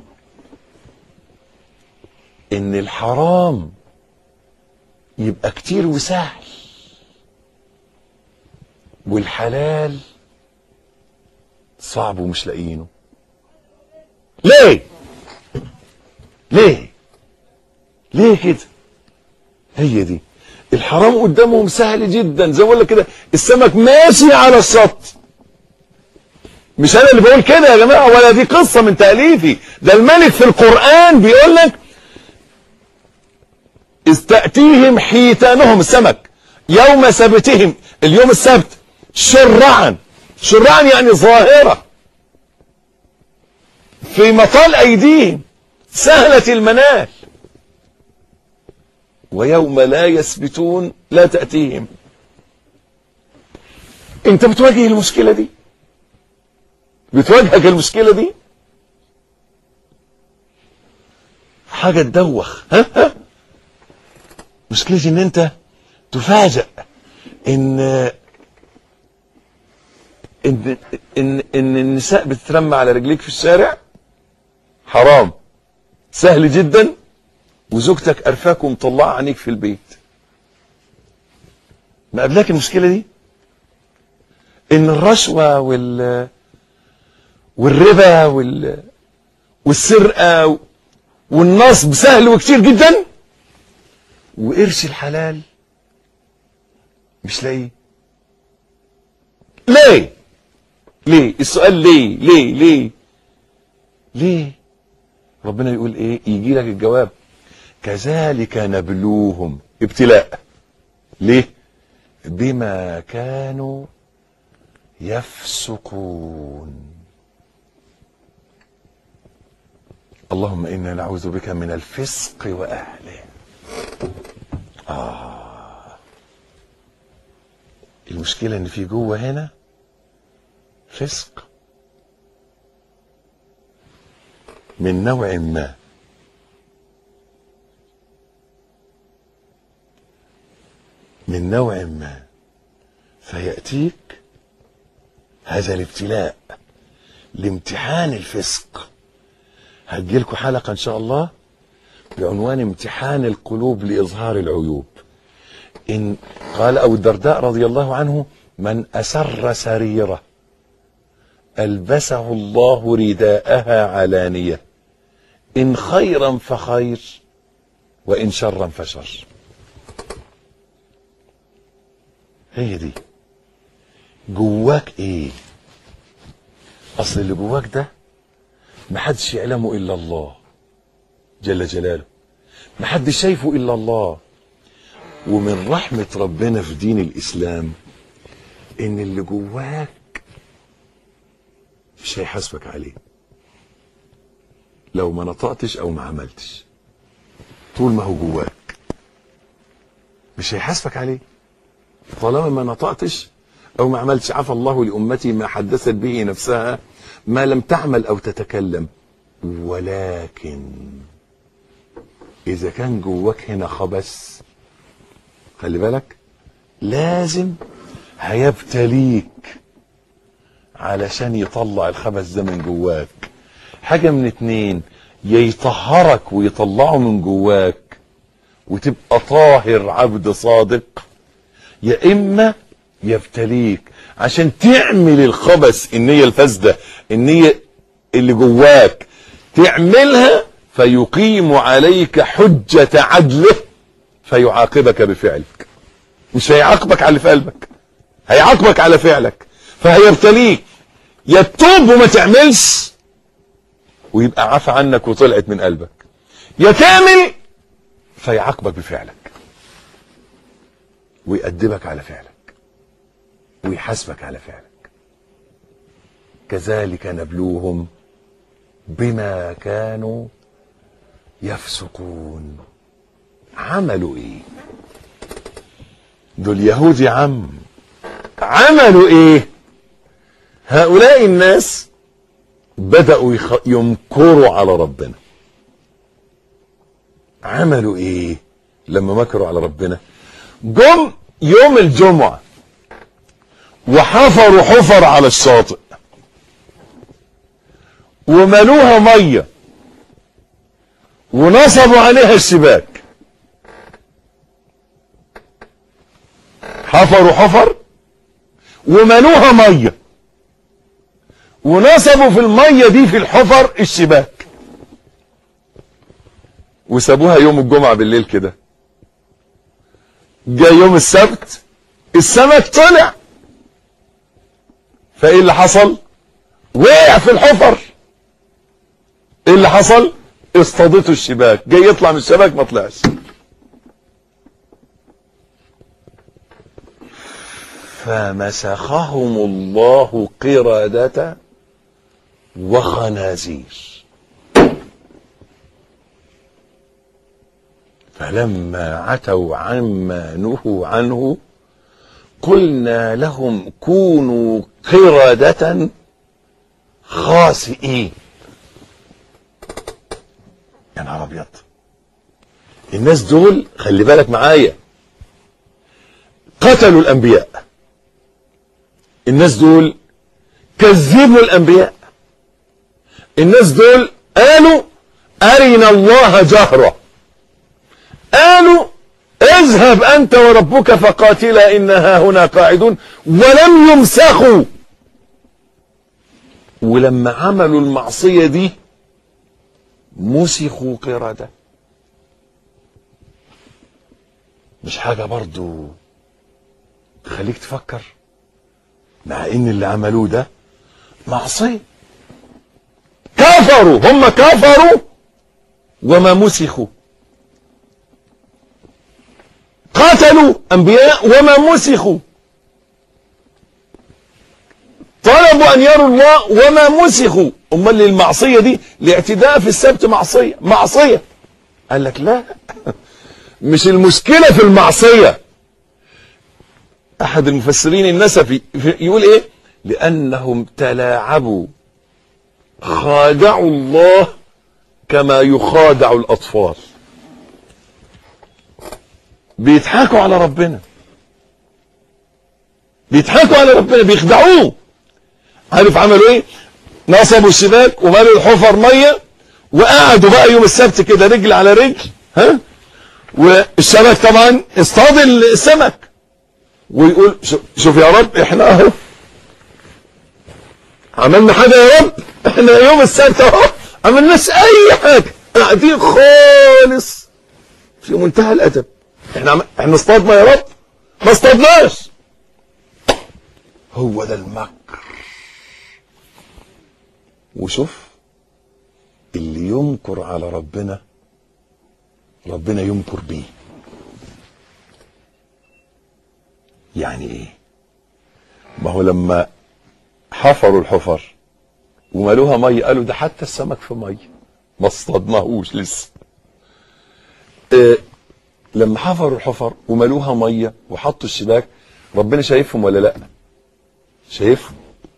ان الحرام يبقى كتير وسهل والحلال صعب ومش لاقيينه ليه ليه ليه كده هي دي الحرام قدامهم سهل جدا زي ما بقول لك كده السمك ماشي على الشط مش انا اللي بقول كده يا جماعه ولا دي قصه من تاليفي ده الملك في القران بيقول لك استاتيهم حيتانهم السمك يوم سبتهم اليوم السبت شرعا شرعا يعني ظاهره في مطال ايديهم سهله المنال ويوم لا يثبتون لا تاتيهم انت بتواجه المشكله دي بتواجهك المشكله دي حاجه تدوخ ها ها مشكلتي ان انت تفاجأ ان ان ان ان النساء بتترمى على رجليك في الشارع حرام سهل جدا وزوجتك قرفاك ومطلعه عينيك في البيت ما قبلك المشكله دي ان الرشوه وال والربا وال والسرقه والنصب سهل وكتير جدا وقرش الحلال مش لاقيه ليه ليه السؤال ليه ليه ليه ليه ربنا يقول ايه يجي لك الجواب كذلك نبلوهم ابتلاء ليه بما كانوا يفسقون اللهم انا نعوذ بك من الفسق واهله آه المشكلة إن في جوه هنا فسق من نوع ما من نوع ما فيأتيك هذا الابتلاء لامتحان الفسق هتجيلكوا حلقة إن شاء الله بعنوان امتحان القلوب لإظهار العيوب إن قال أبو الدرداء رضي الله عنه من أسر سريرة ألبسه الله رداءها علانية إن خيرا فخير وإن شرا فشر هي دي جواك ايه اصل اللي جواك ده محدش يعلمه الا الله جل جلاله محدش شايفه الا الله ومن رحمة ربنا في دين الاسلام ان اللي جواك مش هيحاسبك عليه لو ما نطقتش او ما عملتش طول ما هو جواك مش هيحاسبك عليه طالما ما نطقتش او ما عملتش عفى الله لامتي ما حدثت به نفسها ما لم تعمل او تتكلم ولكن اذا كان جواك هنا خبث خلي بالك لازم هيبتليك علشان يطلع الخبث ده من جواك حاجة من اتنين يا يطهرك ويطلعه من جواك وتبقى طاهر عبد صادق يا اما يبتليك عشان تعمل الخبث النية الفاسدة النية اللي جواك تعملها فيقيم عليك حجة عدله فيعاقبك بفعلك مش هيعاقبك على اللي في قلبك هيعاقبك على فعلك فهيبتليك يا تتوب وما تعملش ويبقى عفى عنك وطلعت من قلبك يا تعمل فيعاقبك بفعلك ويأدبك على فعلك ويحاسبك على فعلك كذلك نبلوهم بما كانوا يفسقون عملوا ايه دول يهود يا عم عملوا ايه هؤلاء الناس بدأوا يخ... يمكروا على ربنا عملوا ايه لما مكروا على ربنا جم يوم الجمعة وحفروا حفر على الشاطئ وملوها مية ونصبوا عليها الشباك حفروا حفر وملوها ميه ونصبوا في الميه دي في الحفر الشباك وسابوها يوم الجمعه بالليل كده جاء يوم السبت السمك طلع فايه اللي حصل وقع في الحفر ايه اللي حصل اصطادته الشباك جاي يطلع من الشباك ما طلعش فمسخهم الله قردة وخنازير فلما عتوا عما نهوا عنه قلنا لهم كونوا قردة خاسئين يا نهار ابيض الناس دول خلي بالك معايا قتلوا الانبياء الناس دول كذبوا الانبياء الناس دول قالوا ارنا الله جهرة قالوا اذهب انت وربك فقاتلا انها هنا قاعدون ولم يمسخوا ولما عملوا المعصية دي مسخوا قردة مش حاجة برضو تخليك تفكر مع ان اللي عملوه ده معصية كفروا هم كفروا وما مسخوا قتلوا انبياء وما مسخوا طلبوا ان يروا الله وما مسخوا امال المعصيه دي الاعتداء في السبت معصيه معصيه قال لك لا مش المشكله في المعصيه احد المفسرين النسفي يقول ايه لانهم تلاعبوا خادعوا الله كما يخادع الاطفال بيضحكوا على ربنا بيضحكوا على ربنا بيخدعوه عارف عملوا ايه نصبوا الشباك وملوا الحفر ميه وقعدوا بقى يوم السبت كده رجل على رجل ها والشبك طبعا اصطاد السمك ويقول شوف يا رب احنا اهو عملنا حاجه يا رب احنا يوم السبت اهو عملناش اي حاجه قاعدين خالص في منتهى الادب احنا عم... احنا اصطادنا يا رب ما اصطادناش هو ده المكر وشوف اللي ينكر على ربنا ربنا ينكر بيه يعني ايه ما هو لما حفروا الحفر ومالوها ميه قالوا ده حتى السمك في ميه ما اصطادناهوش لسه إيه لما حفروا الحفر ومالوها ميه وحطوا الشباك ربنا شايفهم ولا لا شايفهم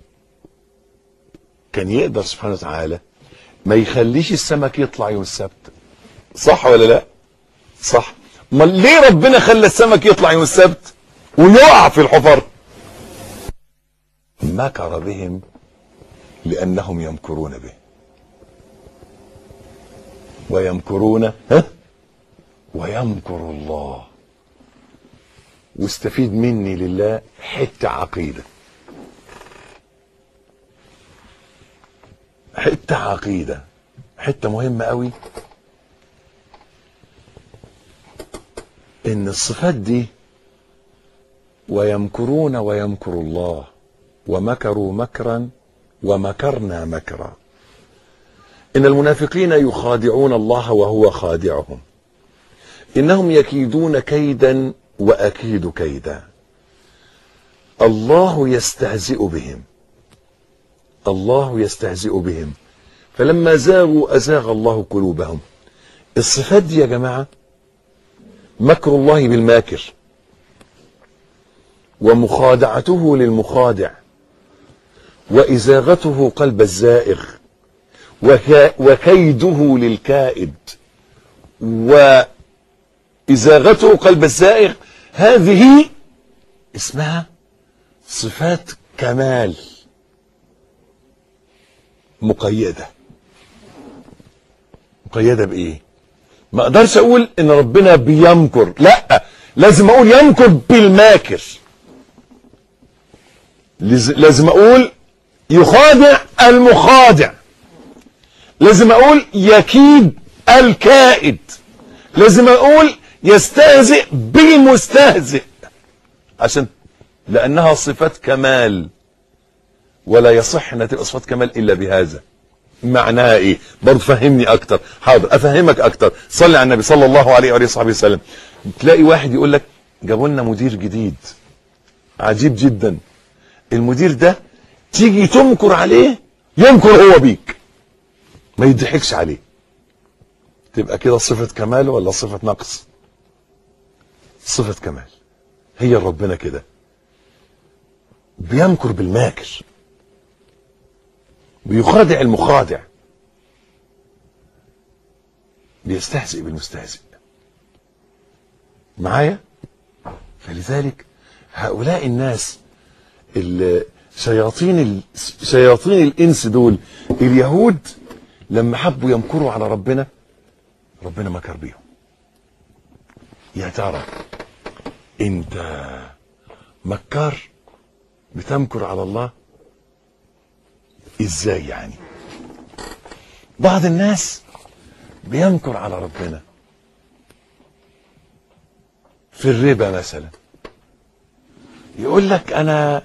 كان يقدر سبحانه وتعالى ما يخليش السمك يطلع يوم السبت صح ولا لا صح امال ليه ربنا خلى السمك يطلع يوم السبت ويقع في الحفر مكر بهم لانهم يمكرون به ويمكرون ها ويمكر الله واستفيد مني لله حته عقيده حته عقيده حته مهمه قوي ان الصفات دي ويمكرون ويمكر الله ومكروا مكرا ومكرنا مكرا إن المنافقين يخادعون الله وهو خادعهم إنهم يكيدون كيدا وأكيد كيدا الله يستهزئ بهم الله يستهزئ بهم فلما زاغوا أزاغ الله قلوبهم الصفات دي يا جماعة مكر الله بالماكر ومخادعته للمخادع وإزاغته قلب الزائغ وك وكيده للكائد وإزاغته قلب الزائغ هذه اسمها صفات كمال مقيدة مقيدة بإيه ما اقدرش اقول ان ربنا بيمكر لا لازم اقول يمكر بالماكر لز- لازم اقول يخادع المخادع لازم اقول يكيد الكائد لازم اقول يستهزئ بالمستهزئ عشان لانها صفات كمال ولا يصح انها تبقى صفات كمال الا بهذا معناها ايه برضه فهمني اكتر حاضر افهمك اكتر صلي على النبي صلى الله عليه وآله وصحبه وسلم تلاقي واحد يقول لك جابوا لنا مدير جديد عجيب جدا المدير ده تيجي تمكر عليه يمكر هو بيك ما يضحكش عليه تبقى كده صفة كمال ولا صفة نقص صفة كمال هي ربنا كده بيمكر بالماكر بيخادع المخادع بيستهزئ بالمستهزئ معايا فلذلك هؤلاء الناس ال- شياطين ال- شياطين الانس دول اليهود لما حبوا يمكروا على ربنا ربنا مكر بيهم يا ترى انت مكار بتمكر على الله ازاي يعني بعض الناس بيمكر على ربنا في الربا مثلا يقول لك انا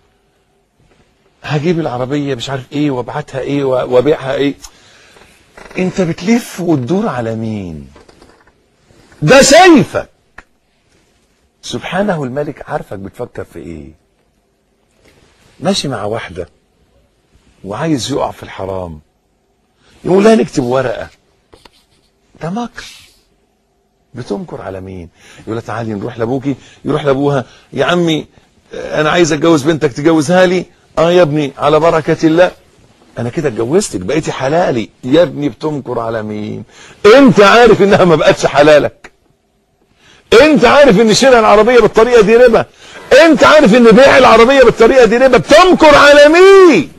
هجيب العربيه مش عارف ايه وابعتها ايه و- وابيعها ايه انت بتلف وتدور على مين ده شايفك سبحانه الملك عارفك بتفكر في ايه ماشي مع واحده وعايز يقع في الحرام يقول لها نكتب ورقه ده مكر بتمكر على مين يقول لها تعالي نروح لابوكي يروح لابوها يا عمي آه، انا عايز اتجوز بنتك تجوزها لي اه يا ابني على بركه الله انا كده اتجوزتك بقيتي حلالي يا ابني بتمكر على مين انت عارف انها ما بقتش حلالك انت عارف ان شراء العربيه بالطريقه دي ربا انت عارف ان بيع العربيه بالطريقه دي ربا بتمكر على مين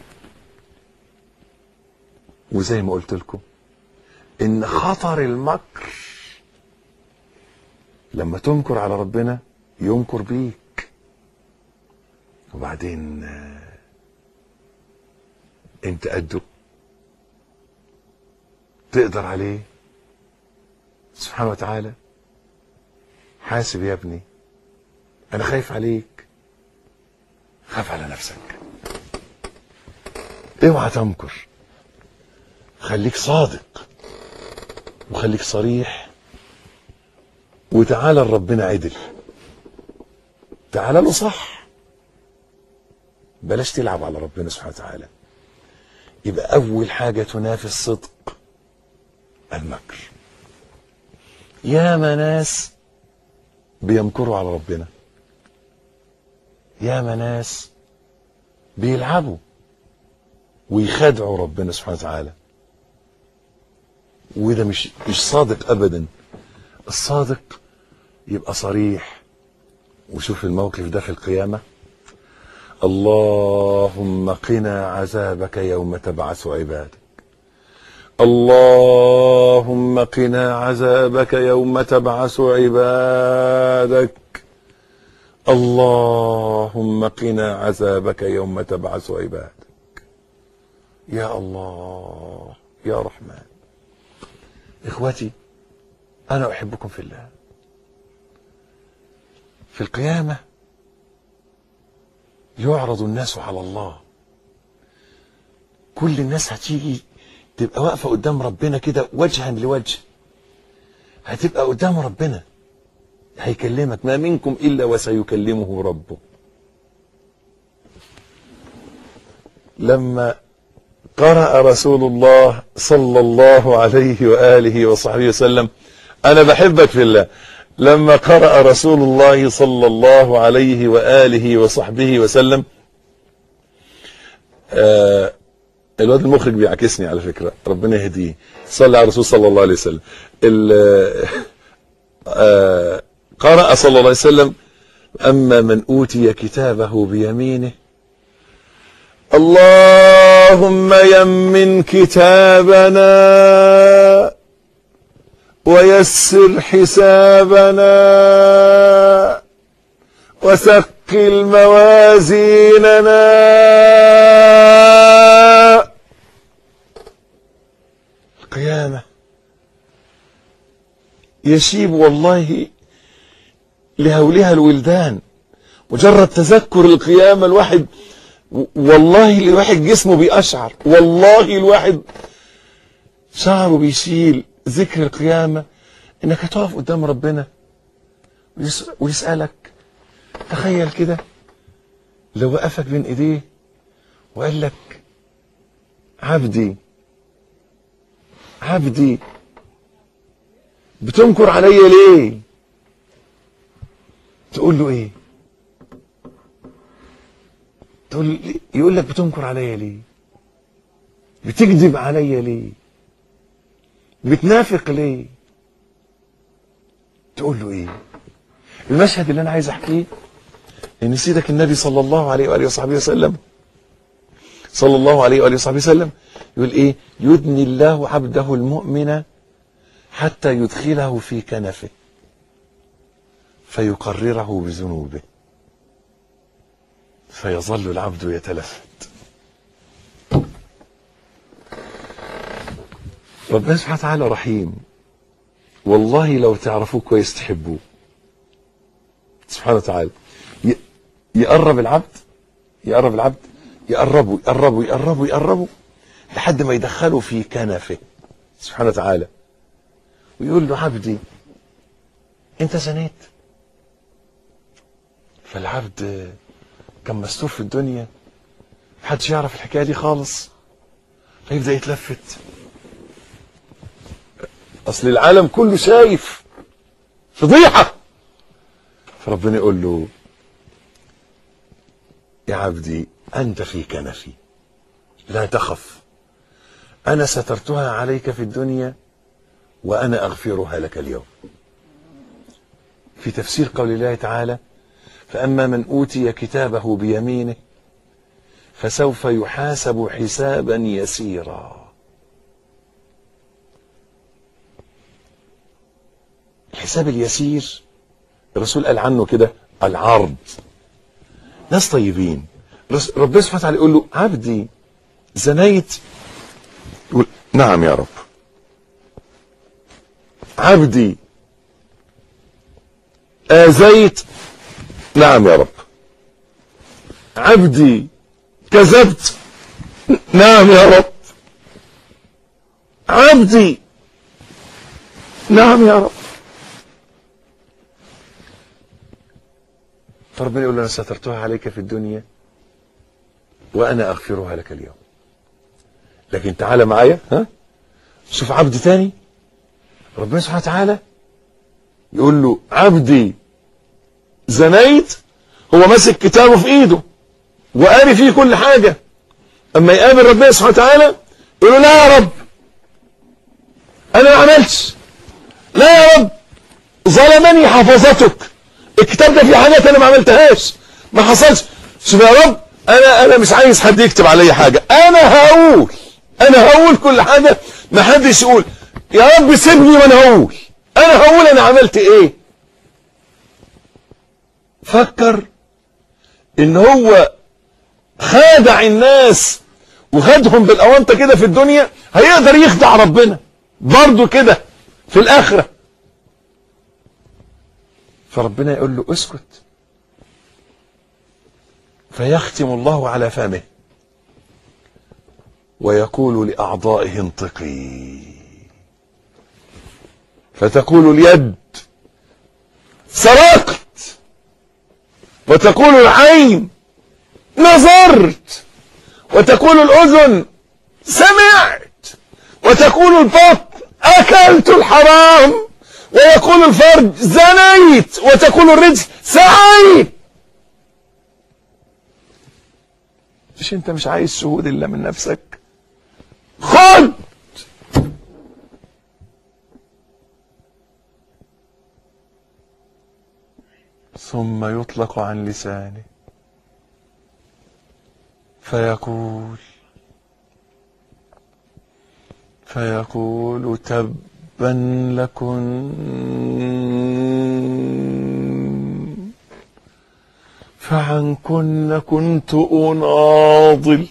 وزي ما قلت لكم ان خطر المكر لما تنكر على ربنا ينكر بيك وبعدين آه، انت قده تقدر عليه سبحانه وتعالى حاسب يا ابني انا خايف عليك خاف على نفسك اوعى تمكر خليك صادق وخليك صريح وتعالى لربنا عدل تعالى له صح بلاش تلعب على ربنا سبحانه وتعالى يبقى اول حاجه تنافي الصدق المكر يا ناس بيمكروا على ربنا يا ناس بيلعبوا ويخادعوا ربنا سبحانه وتعالى وده مش مش صادق ابدا الصادق يبقى صريح وشوف الموقف ده في القيامه اللهم قنا عذابك يوم تبعث عبادك اللهم قنا عذابك يوم تبعث عبادك اللهم قنا عذابك يوم تبعث عبادك يا الله يا رحمن اخوتي انا احبكم في الله في القيامه يعرض الناس على الله كل الناس هتيجي تبقى واقفة قدام ربنا كده وجها لوجه هتبقى قدام ربنا هيكلمك ما منكم إلا وسيكلمه ربه لما قرأ رسول الله صلى الله عليه وآله وصحبه وسلم أنا بحبك في الله لما قرأ رسول الله صلى الله عليه وآله وصحبه وسلم آه الواد المخرج بيعكسني على فكرة ربنا يهديه صلى على الرسول صلى الله عليه وسلم ال- آه قرأ صلى الله عليه وسلم أما من أوتي كتابه بيمينه اللهم يمن كتابنا ويسر حسابنا وثقل موازيننا القيامة يشيب والله لهولها الولدان مجرد تذكر القيامة الواحد والله الواحد جسمه بيقشعر والله الواحد شعره بيشيل ذكر القيامة انك هتقف قدام ربنا ويس- ويسألك تخيل كده لو وقفك بين ايديه وقال لك عبدي عبدي بتنكر عليا ليه تقول له ايه تقول لي- يقول لك بتنكر عليا ليه بتكذب عليا ليه بتنافق ليه تقول له ايه المشهد اللي انا عايز احكيه ان سيدك النبي صلى الله عليه واله وصحبه وسلم صلى الله عليه واله وصحبه وسلم يقول ايه يدني الله عبده المؤمن حتى يدخله في كنفه فيقرره بذنوبه فيظل العبد يتلفت ربنا سبحانه وتعالى رحيم والله لو تعرفوه كويس تحبوه سبحانه وتعالى ي- يقرب العبد يقرب العبد يقربه يقربه يقربه يقربه لحد ما يدخله في كنفه سبحانه وتعالى ويقول له عبدي انت زنيت فالعبد كان مستور في الدنيا محدش يعرف الحكايه دي خالص فيبدا يتلفت اصل العالم كله شايف فضيحه فربنا يقول له يا عبدي انت في كنفي لا تخف انا سترتها عليك في الدنيا وانا اغفرها لك اليوم في تفسير قول الله تعالى فاما من اوتي كتابه بيمينه فسوف يحاسب حسابا يسيرا الحساب اليسير الرسول قال عنه كده العرض ناس طيبين رس- ربنا سبحانه وتعالى يقول له عبدي زنيت يقول نعم يا رب عبدي آذيت نعم يا رب عبدي كذبت نعم يا رب عبدي نعم يا رب فربنا يقول له انا سترتها عليك في الدنيا وانا اغفرها لك اليوم لكن تعالى معايا ها شوف عبد تاني ربنا سبحانه وتعالى يقول له عبدي زنيت هو ماسك كتابه في ايده وقاري فيه كل حاجة اما يقابل ربنا سبحانه وتعالى يقول له لا يا رب انا ما عملتش لا يا رب ظلمني حفظتك الكتاب ده فيه حاجات انا ما عملتهاش ما حصلش شوف يا رب انا انا مش عايز حد يكتب عليا حاجه انا هقول انا هقول كل حاجه ما حدش يقول يا رب سيبني وانا هقول انا هقول انا عملت ايه فكر ان هو خادع الناس وخدهم بالاونطه كده في الدنيا هيقدر يخدع ربنا برضه كده في الاخره فربنا يقول له اسكت فيختم الله على فمه ويقول لأعضائه انطقي فتقول اليد سرقت وتقول العين نظرت وتقول الأذن سمعت وتقول البطن أكلت الحرام ويقول الفرج زنيت وتقول الرجل سعيت مش انت مش عايز شهود الا من نفسك خد ثم يطلق عن لسانه فيقول فيقول تبا لكن فعنكن كنت أناضل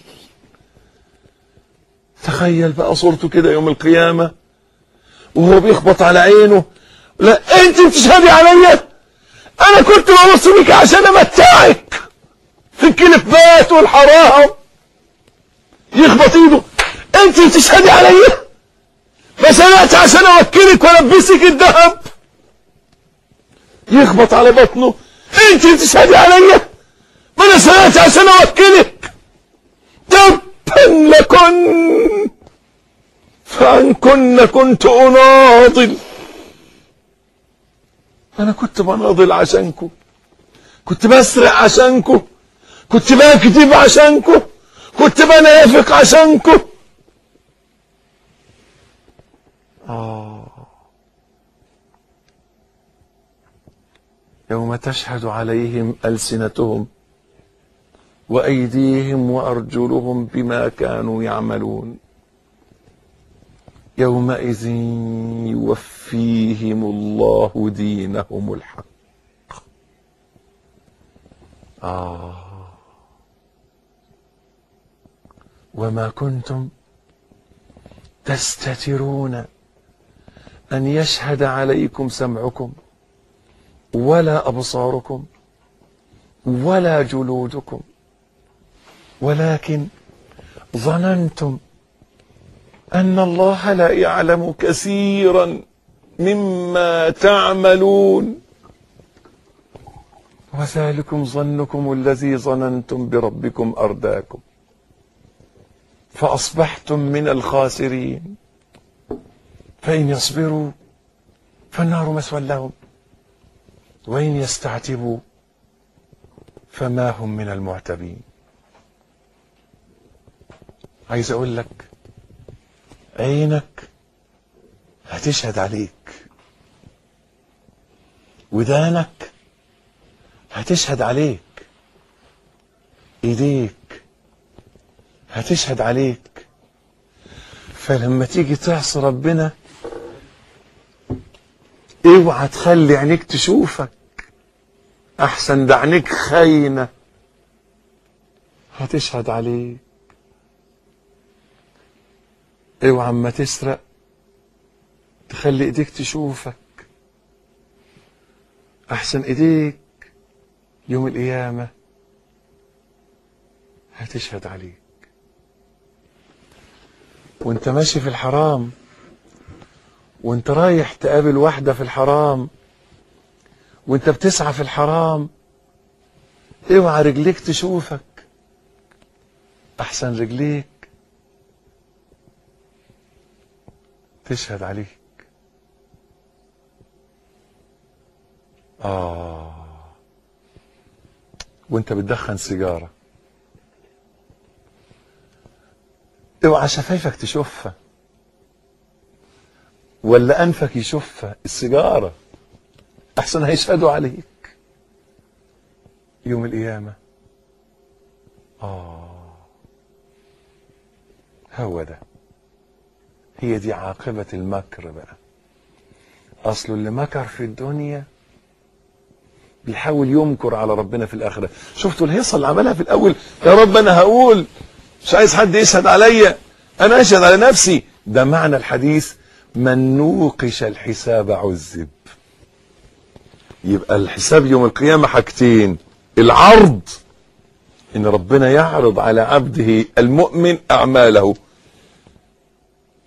تخيل بقى صورته كده يوم القيامة وهو بيخبط على عينه لا انت بتشهدي عليا انا كنت ببص بيك عشان امتعك في الكليبات والحرام يخبط ايده انت بتشهدي عليا ما سمعت عشان اوكلك والبسك الذهب يخبط على بطنه انت بتشهدي عليا ما انا سمعت عشان اوكلك تبا لكن فعنكن كنت اناضل انا كنت بناضل عشانكم كنت بسرق عشانكم كنت بكذب عشانكم كنت بنافق عشانكم آه يوم تشهد عليهم ألسنتهم وأيديهم وأرجلهم بما كانوا يعملون يومئذ يوفيهم الله دينهم الحق آه وما كنتم تستترون أن يشهد عليكم سمعكم ولا أبصاركم ولا جلودكم ولكن ظننتم أن الله لا يعلم كثيرا مما تعملون وذلكم ظنكم الذي ظننتم بربكم أرداكم فأصبحتم من الخاسرين فإن يصبروا فالنار مسوى لهم وإن يستعتبوا فما هم من المعتبين عايز أقول لك عينك هتشهد عليك ودانك هتشهد عليك ايديك هتشهد عليك فلما تيجي تعصي ربنا اوعى تخلي عينيك تشوفك احسن ده عينيك خاينه هتشهد عليك اوعى اما تسرق تخلي ايديك تشوفك احسن ايديك يوم القيامه هتشهد عليك وانت ماشي في الحرام وانت رايح تقابل واحده في الحرام وانت بتسعى في الحرام اوعى رجليك تشوفك احسن رجليك تشهد عليك آه وانت بتدخن سيجارة اوعى شفايفك تشوفها ولا انفك يشوفها السيجارة احسن هيشهدوا عليك يوم القيامة آه هو ده هي دي عاقبة المكر بقى أصل اللي مكر في الدنيا بيحاول يمكر على ربنا في الآخرة شفتوا الهيصة اللي عملها في الأول يا رب أنا هقول مش عايز حد يشهد عليا أنا أشهد على نفسي ده معنى الحديث من نوقش الحساب عذب يبقى الحساب يوم القيامة حاجتين العرض ان ربنا يعرض على عبده المؤمن اعماله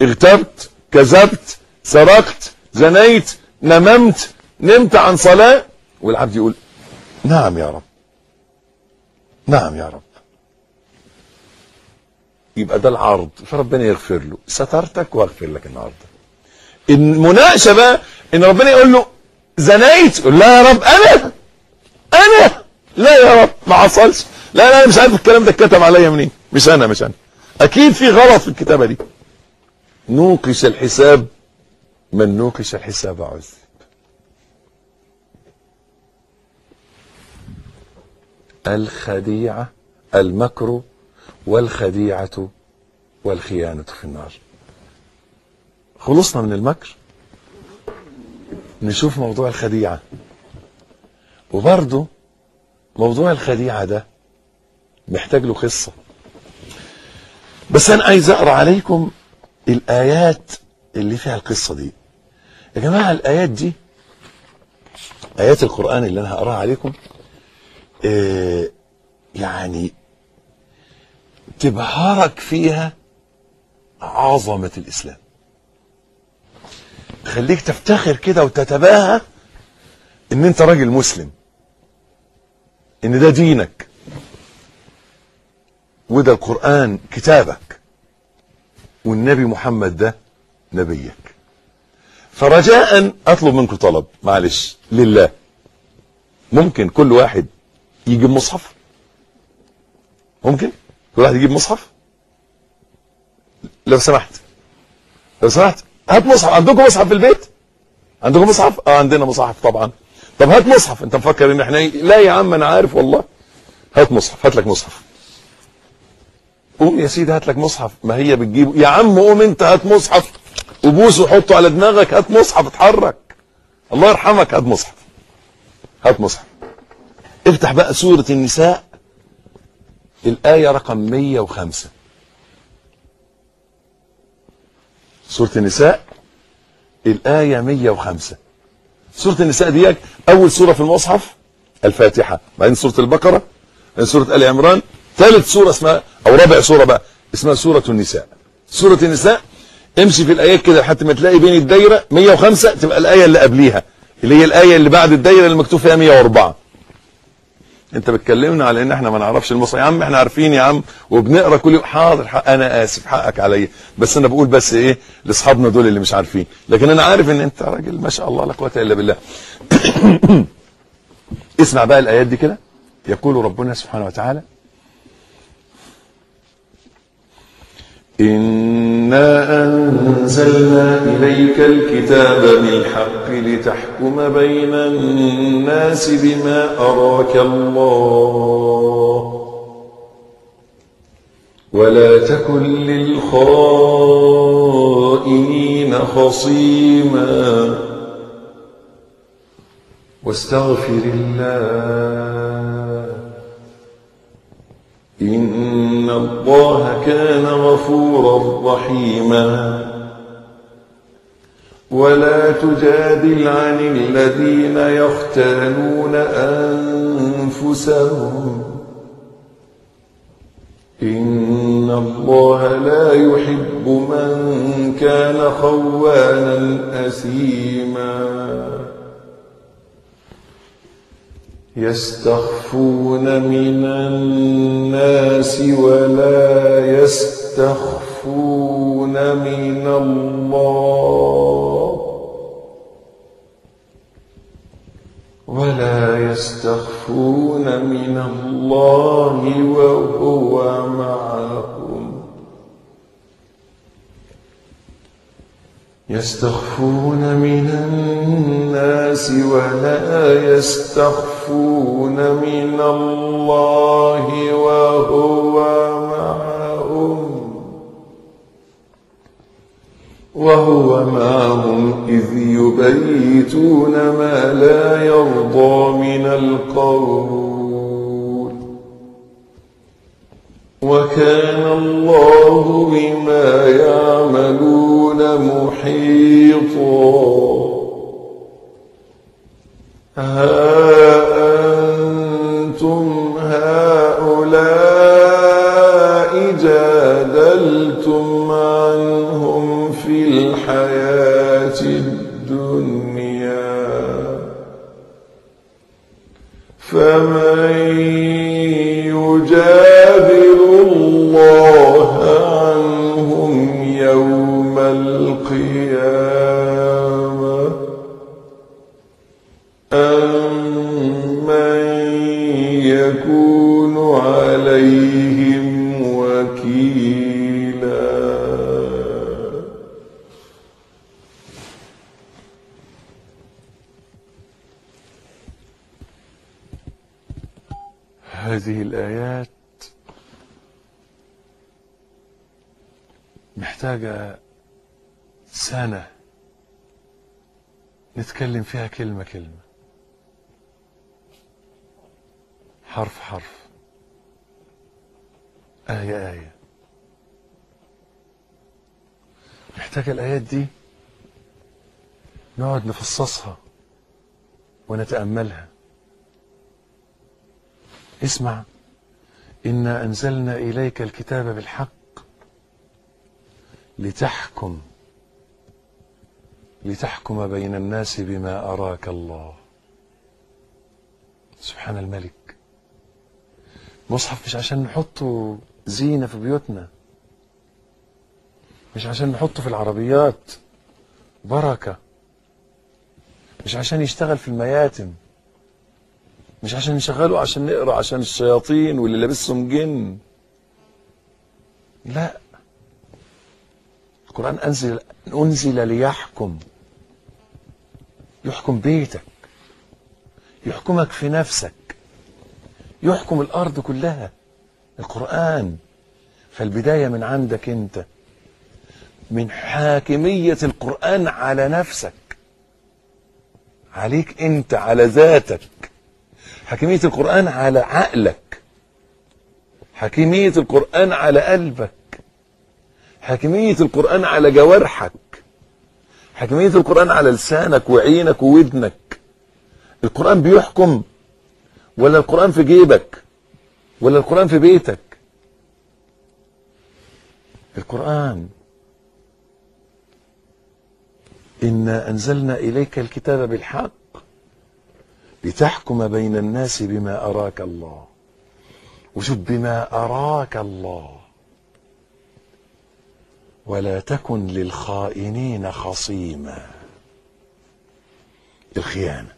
اغتبت كذبت سرقت زنيت نممت نمت عن صلاة والعبد يقول نعم يا رب نعم يا رب يبقى ده العرض فربنا يغفر له سترتك واغفر لك النهارده المناقشه بقى ان ربنا يقول له زنيت يقول لا يا رب انا انا لا يا رب ما حصلش لا لا انا مش عارف الكلام ده اتكتب عليا منين مش انا مش انا اكيد في غلط في الكتابه دي نوقش الحساب من نوقش الحساب عذب الخديعة المكر والخديعة والخيانة في النار خلصنا من المكر نشوف موضوع الخديعة وبرضه موضوع الخديعة ده محتاج له قصة بس أنا عايز أقرأ عليكم الآيات اللي فيها القصة دي يا جماعة الآيات دي آيات القرآن اللي أنا هقراها عليكم آه يعني تبهرك فيها عظمة الإسلام خليك تفتخر كده وتتباهى ان انت راجل مسلم ان ده دينك وده القرآن كتابك والنبي محمد ده نبيك فرجاء اطلب منكم طلب معلش لله ممكن كل واحد يجيب مصحف ممكن كل واحد يجيب مصحف لو سمحت لو سمحت هات مصحف عندكم مصحف في البيت عندكم مصحف اه عندنا مصحف طبعا طب هات مصحف انت مفكر ان احنا إيه؟ لا يا عم انا عارف والله هات مصحف هات لك مصحف قوم يا سيدي هات لك مصحف ما هي بتجيبه يا عم قوم انت هات مصحف وبوسه وحطه على دماغك هات مصحف اتحرك الله يرحمك هات مصحف هات مصحف افتح بقى سورة النساء الآية رقم 105 سورة النساء الآية 105 سورة النساء دي أول سورة في المصحف الفاتحة بعدين سورة البقرة بعدين سورة آل عمران ثالث سورة اسمها أو رابع سورة بقى اسمها سورة النساء سورة النساء امشي في الآيات كده لحد ما تلاقي بين الدايرة 105 تبقى الآية اللي قبليها اللي هي الآية اللي بعد الدايرة اللي مكتوب فيها 104 انت بتكلمنا على ان احنا ما نعرفش المصحف يا عم احنا عارفين يا عم وبنقرا كل يوم حاضر حق انا اسف حقك عليا بس انا بقول بس ايه لاصحابنا دول اللي مش عارفين لكن انا عارف ان انت راجل ما شاء الله لا قوه الا بالله اسمع بقى الايات دي كده يقول ربنا سبحانه وتعالى إنا أنزلنا إليك الكتاب بالحق لتحكم بين الناس بما أراك الله ولا تكن للخائنين خصيما واستغفر الله إن الله كان غفورا رحيما ولا تجادل عن الذين يختانون أنفسهم إن الله لا يحب من كان خوانا أثيما يستخفون من الناس ولا يستخفون من الله ولا يستخفون من الله وهو معهم يستخفون من الناس ولا يستخفون من الله وهو معهم وهو معهم إذ يبيتون ما لا يرضى من القول وكان الله بما يعملون محيطا ها أنتم هؤلاء جادلتم عنهم الدنيا فمن يجادل الله عنهم يوم القيامة أم من يكون عليهم وكيلا هذه الآيات محتاجة سنة نتكلم فيها كلمة كلمة حرف حرف آية آية محتاجة الآيات دي نقعد نفصصها ونتأملها اسمع إنا أنزلنا إليك الكتاب بالحق لتحكم لتحكم بين الناس بما أراك الله سبحان الملك مصحف مش عشان نحطه زينة في بيوتنا مش عشان نحطه في العربيات بركة مش عشان يشتغل في المياتم مش عشان نشغله عشان نقرا عشان الشياطين واللي لابسهم جن لا القرآن أنزل أنزل ليحكم يحكم بيتك يحكمك في نفسك يحكم الأرض كلها القرآن فالبداية من عندك أنت من حاكمية القرآن على نفسك عليك أنت على ذاتك حكمية القرآن على عقلك حكمية القرآن على قلبك حكمية القرآن على جوارحك حكمية القرآن على لسانك وعينك وودنك القرآن بيحكم ولا القرآن في جيبك ولا القرآن في بيتك القرآن إنا أنزلنا إليك الكتاب بالحق لتحكم بين الناس بما أراك الله وشوف بما أراك الله ولا تكن للخائنين خصيما الخيانة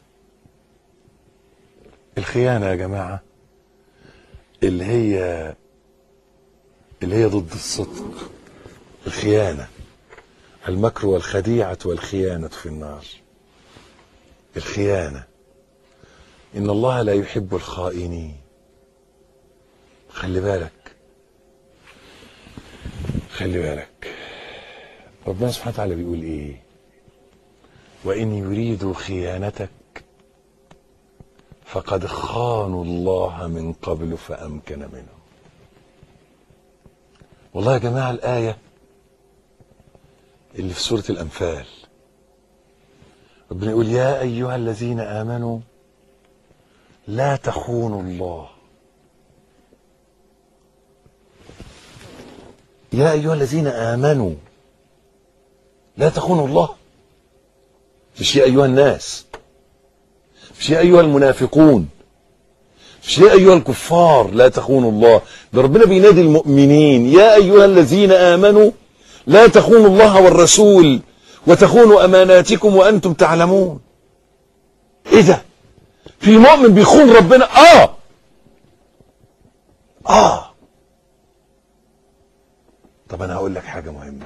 الخيانة يا جماعة اللي هي اللي هي ضد الصدق الخيانة المكر والخديعة والخيانة في النار الخيانة إن الله لا يحب الخائنين خلي بالك خلي بالك ربنا سبحانه وتعالى بيقول ايه وان يريدوا خيانتك فقد خانوا الله من قبل فامكن منهم والله يا جماعه الايه اللي في سوره الانفال ربنا يقول يا ايها الذين امنوا لا تخونوا الله يا ايها الذين امنوا لا تخونوا الله مش يا ايها الناس مش يا ايها المنافقون مش يا ايها الكفار لا تخونوا الله ده ربنا بينادي المؤمنين يا ايها الذين امنوا لا تخونوا الله والرسول وتخونوا اماناتكم وانتم تعلمون ايه ده في مؤمن بيخون ربنا اه اه طب انا هقول لك حاجه مهمه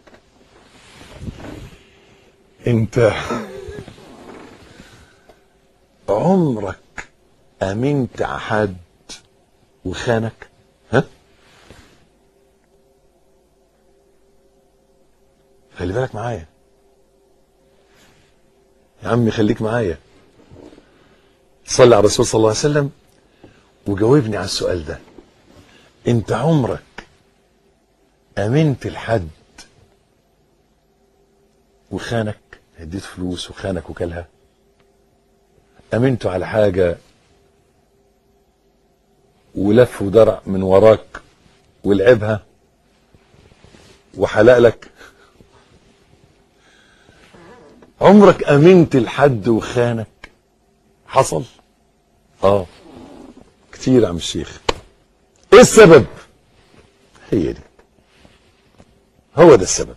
انت عمرك امنت على حد وخانك ها خلي بالك معايا يا عمي خليك معايا صلي على الرسول صلى الله عليه وسلم وجاوبني على السؤال ده انت عمرك امنت لحد وخانك اديت فلوس وخانك وكلها امنته على حاجه ولف ودرع من وراك ولعبها وحلق لك عمرك امنت لحد وخانك حصل اه كتير يا عم الشيخ ايه السبب هي دي هو ده السبب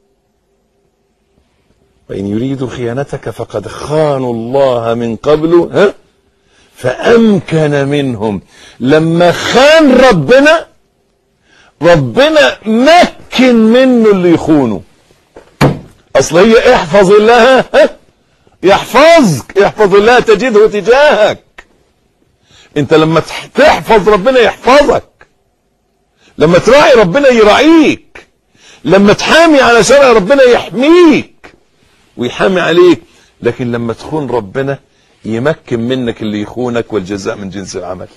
وإن يريدوا خيانتك فقد خانوا الله من قبل ها فأمكن منهم لما خان ربنا ربنا مكن منه اللي يخونه أصل هي احفظ الله ها يحفظك احفظ الله تجده تجاهك انت لما تح- تحفظ ربنا يحفظك لما تراعي ربنا يراعيك لما تحامي على شرع ربنا يحميك ويحامي عليك لكن لما تخون ربنا يمكن منك اللي يخونك والجزاء من جنس العمل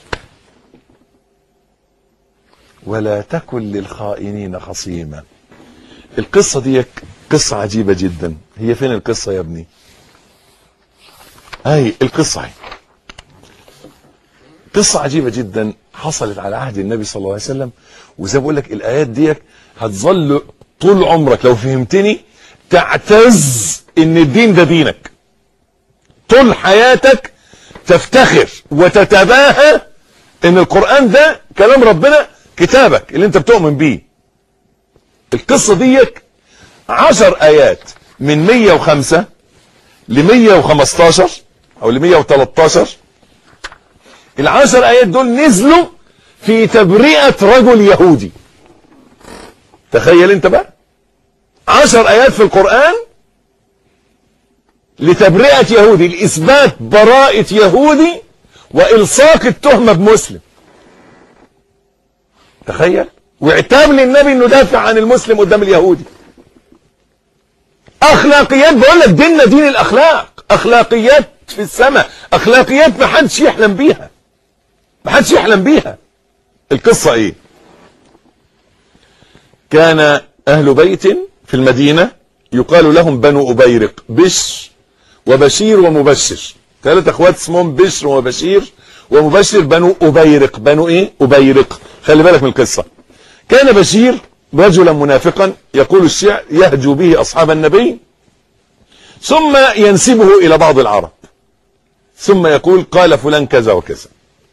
ولا تكن للخائنين خصيما القصة دي قصة عجيبة جدا هي فين القصة يا ابني هاي القصة هي قصة عجيبة جدا حصلت على عهد النبي صلى الله عليه وسلم وزي ما بقول لك الآيات دي هتظل طول عمرك لو فهمتني تعتز ان الدين ده دينك طول حياتك تفتخر وتتباهى ان القرآن ده كلام ربنا كتابك اللي انت بتؤمن بيه القصة دي عشر آيات من 105 ل 115 او ل 113 العشر آيات دول نزلوا في تبرئة رجل يهودي تخيل انت بقى عشر آيات في القرآن لتبرئة يهودي لإثبات براءة يهودي وإلصاق التهمة بمسلم تخيل وعتاب للنبي انه دافع عن المسلم قدام اليهودي اخلاقيات بقول لك ديننا دين الاخلاق اخلاقيات في السماء اخلاقيات ما حدش يحلم بيها ما حدش يحلم بيها القصة ايه كان اهل بيت في المدينة يقال لهم بنو ابيرق بشر وبشير ومبشر ثلاثة اخوات اسمهم بشر وبشير ومبشر بنو ابيرق بنو ايه ابيرق خلي بالك من القصة كان بشير رجلا منافقا يقول الشعر يهجو به اصحاب النبي ثم ينسبه الى بعض العرب ثم يقول قال فلان كذا وكذا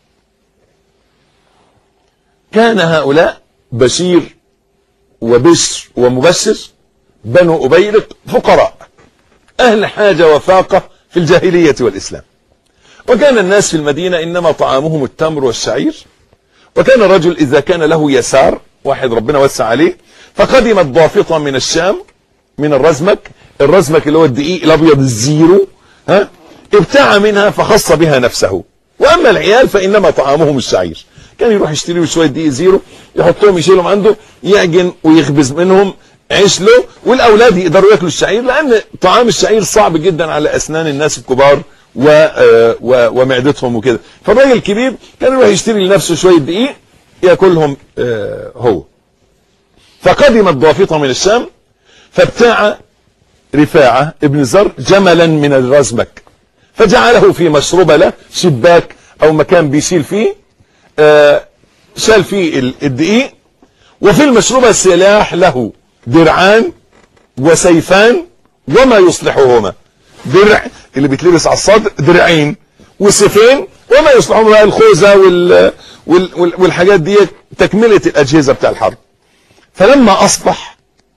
كان هؤلاء بشير وبشر ومبشر بنو أبيرق فقراء أهل حاجة وفاقة في الجاهلية والإسلام وكان الناس في المدينة إنما طعامهم التمر والشعير وكان الرجل إذا كان له يسار واحد ربنا وسع عليه فقدمت ضافطة من الشام من الرزمك الرزمك اللي هو الدقيق الأبيض الزيرو ها ابتاع منها فخص بها نفسه وأما العيال فإنما طعامهم الشعير كان يروح يشتري له شويه دقيق زيرو يحطهم يشيلهم عنده يعجن ويخبز منهم عيش له والاولاد يقدروا ياكلوا الشعير لان طعام الشعير صعب جدا على اسنان الناس الكبار و و ومعدتهم وكده فالراجل الكبير كان يروح يشتري لنفسه شويه دقيق ياكلهم آه هو فقدمت ضافطه من الشام فابتاع رفاعه ابن زر جملا من الرزمك فجعله في مشربه له شباك او مكان بيشيل فيه آه شال فيه الدقيق وفي المشروبة سلاح له درعان وسيفان وما يصلحهما درع اللي بيتلبس على الصدر درعين وسيفين وما يصلحهما الخوذة وال وال وال والحاجات دي تكملة الأجهزة بتاع الحرب فلما أصبح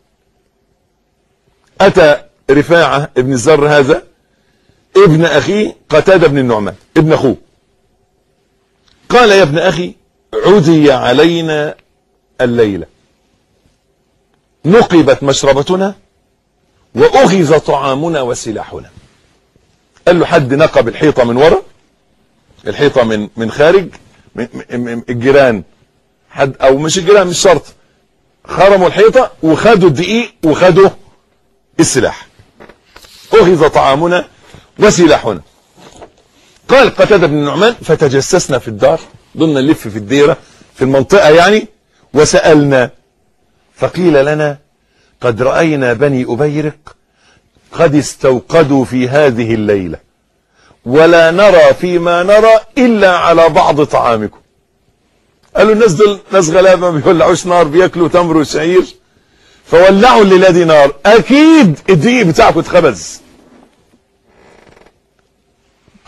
أتى رفاعة ابن الزر هذا ابن أخيه قتادة بن النعمان ابن أخوه قال يا ابن أخي عدي علينا الليلة نقبت مشربتنا وأخذ طعامنا وسلاحنا قال له حد نقب الحيطة من ورا الحيطة من من خارج من من الجيران حد او مش الجيران مش شرط خرموا الحيطة وخدوا الدقيق وخدوا السلاح أخذ طعامنا وسلاحنا قال قتادة بن النعمان فتجسسنا في الدار ضمن نلف في الديرة في المنطقة يعني وسألنا فقيل لنا قد رأينا بني أبيرق قد استوقدوا في هذه الليلة ولا نرى فيما نرى إلا على بعض طعامكم قالوا الناس دول ناس غلابة ما بيولعوش نار بياكلوا تمر وشعير فولعوا الليلة دي نار أكيد الدقيق بتاعكم اتخبز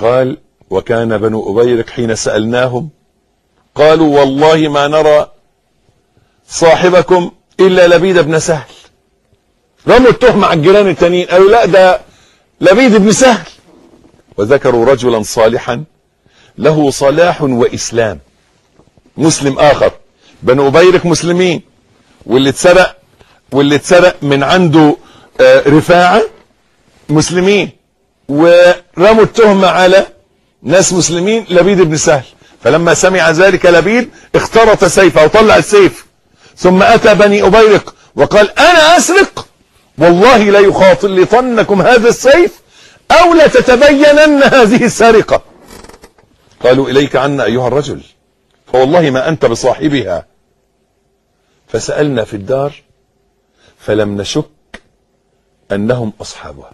قال وكان بنو أبيرق حين سألناهم قالوا والله ما نرى صاحبكم إلا لبيد بن سهل رموا التهمة على الجيران التانيين قالوا لا ده لبيد بن سهل وذكروا رجلا صالحا له صلاح وإسلام مسلم آخر بنو أبيرق مسلمين واللي اتسرق واللي اتسرق من عنده آه، رفاعة مسلمين ورموا التهمة على ناس مسلمين لبيد بن سهل فلما سمع ذلك لبيد اخترط سيفه وطلع السيف ثم أتى بني أبيرق وقال أنا أسرق والله لا يخاطلطنكم هذا السيف أو لتتبينن هذه السرقة قالوا إليك عنا أيها الرجل فوالله ما أنت بصاحبها فسألنا في الدار فلم نشك أنهم أصحابها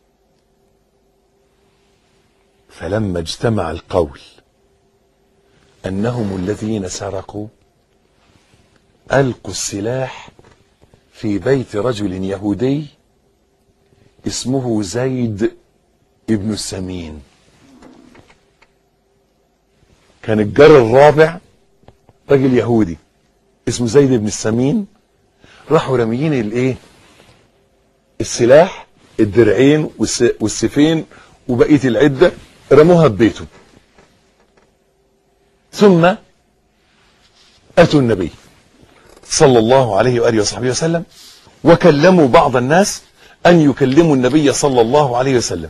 فلما اجتمع القول أنهم الذين سرقوا ألقوا السلاح في بيت رجل يهودي اسمه زيد ابن السمين كان الجار الرابع راجل يهودي اسمه زيد بن السمين راحوا راميين الايه السلاح الدرعين والس- والسيفين وبقيه العده رموها ببيته ثم اتوا النبي صلى الله عليه واله وصحبه وسلم وكلموا بعض الناس ان يكلموا النبي صلى الله عليه وسلم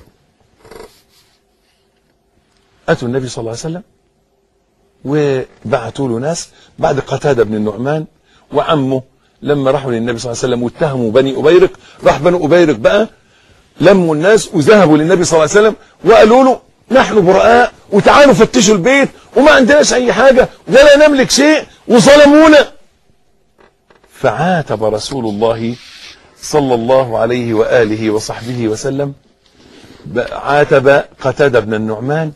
اتوا النبي صلى الله عليه وسلم وبعتوا له ناس بعد قتاده بن النعمان وعمه لما راحوا للنبي صلى الله عليه وسلم واتهموا بني ابيرق راح بنو ابيرق بقى لموا الناس وذهبوا للنبي صلى الله عليه وسلم وقالوا له نحن براء وتعالوا فتشوا البيت وما عندناش اي حاجه ولا نملك شيء وظلمونا فعاتب رسول الله صلى الله عليه واله وصحبه وسلم عاتب قتاده بن النعمان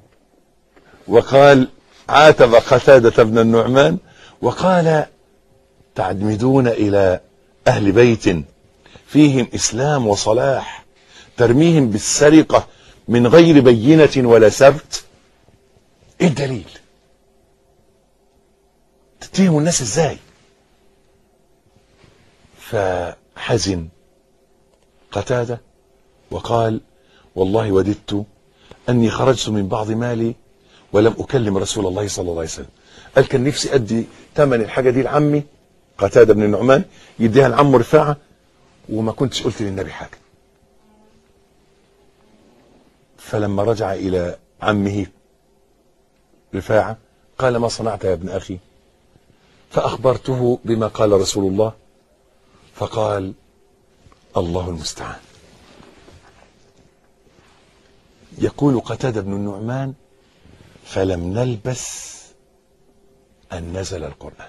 وقال عاتب قتاده بن النعمان وقال تعمدون الى اهل بيت فيهم اسلام وصلاح ترميهم بالسرقه من غير بينه ولا سبت ايه الدليل تتهموا الناس ازاي فحزن قتاده وقال والله وددت اني خرجت من بعض مالي ولم اكلم رسول الله صلى الله عليه وسلم قال كان نفسي ادي ثمن الحاجه دي لعمي قتاده بن النعمان يديها لعمه رفاعه وما كنتش قلت للنبي حاجه فلما رجع الى عمه رفاعه قال ما صنعت يا ابن اخي فاخبرته بما قال رسول الله فقال الله المستعان يقول قتاده بن النعمان فلم نلبس ان نزل القران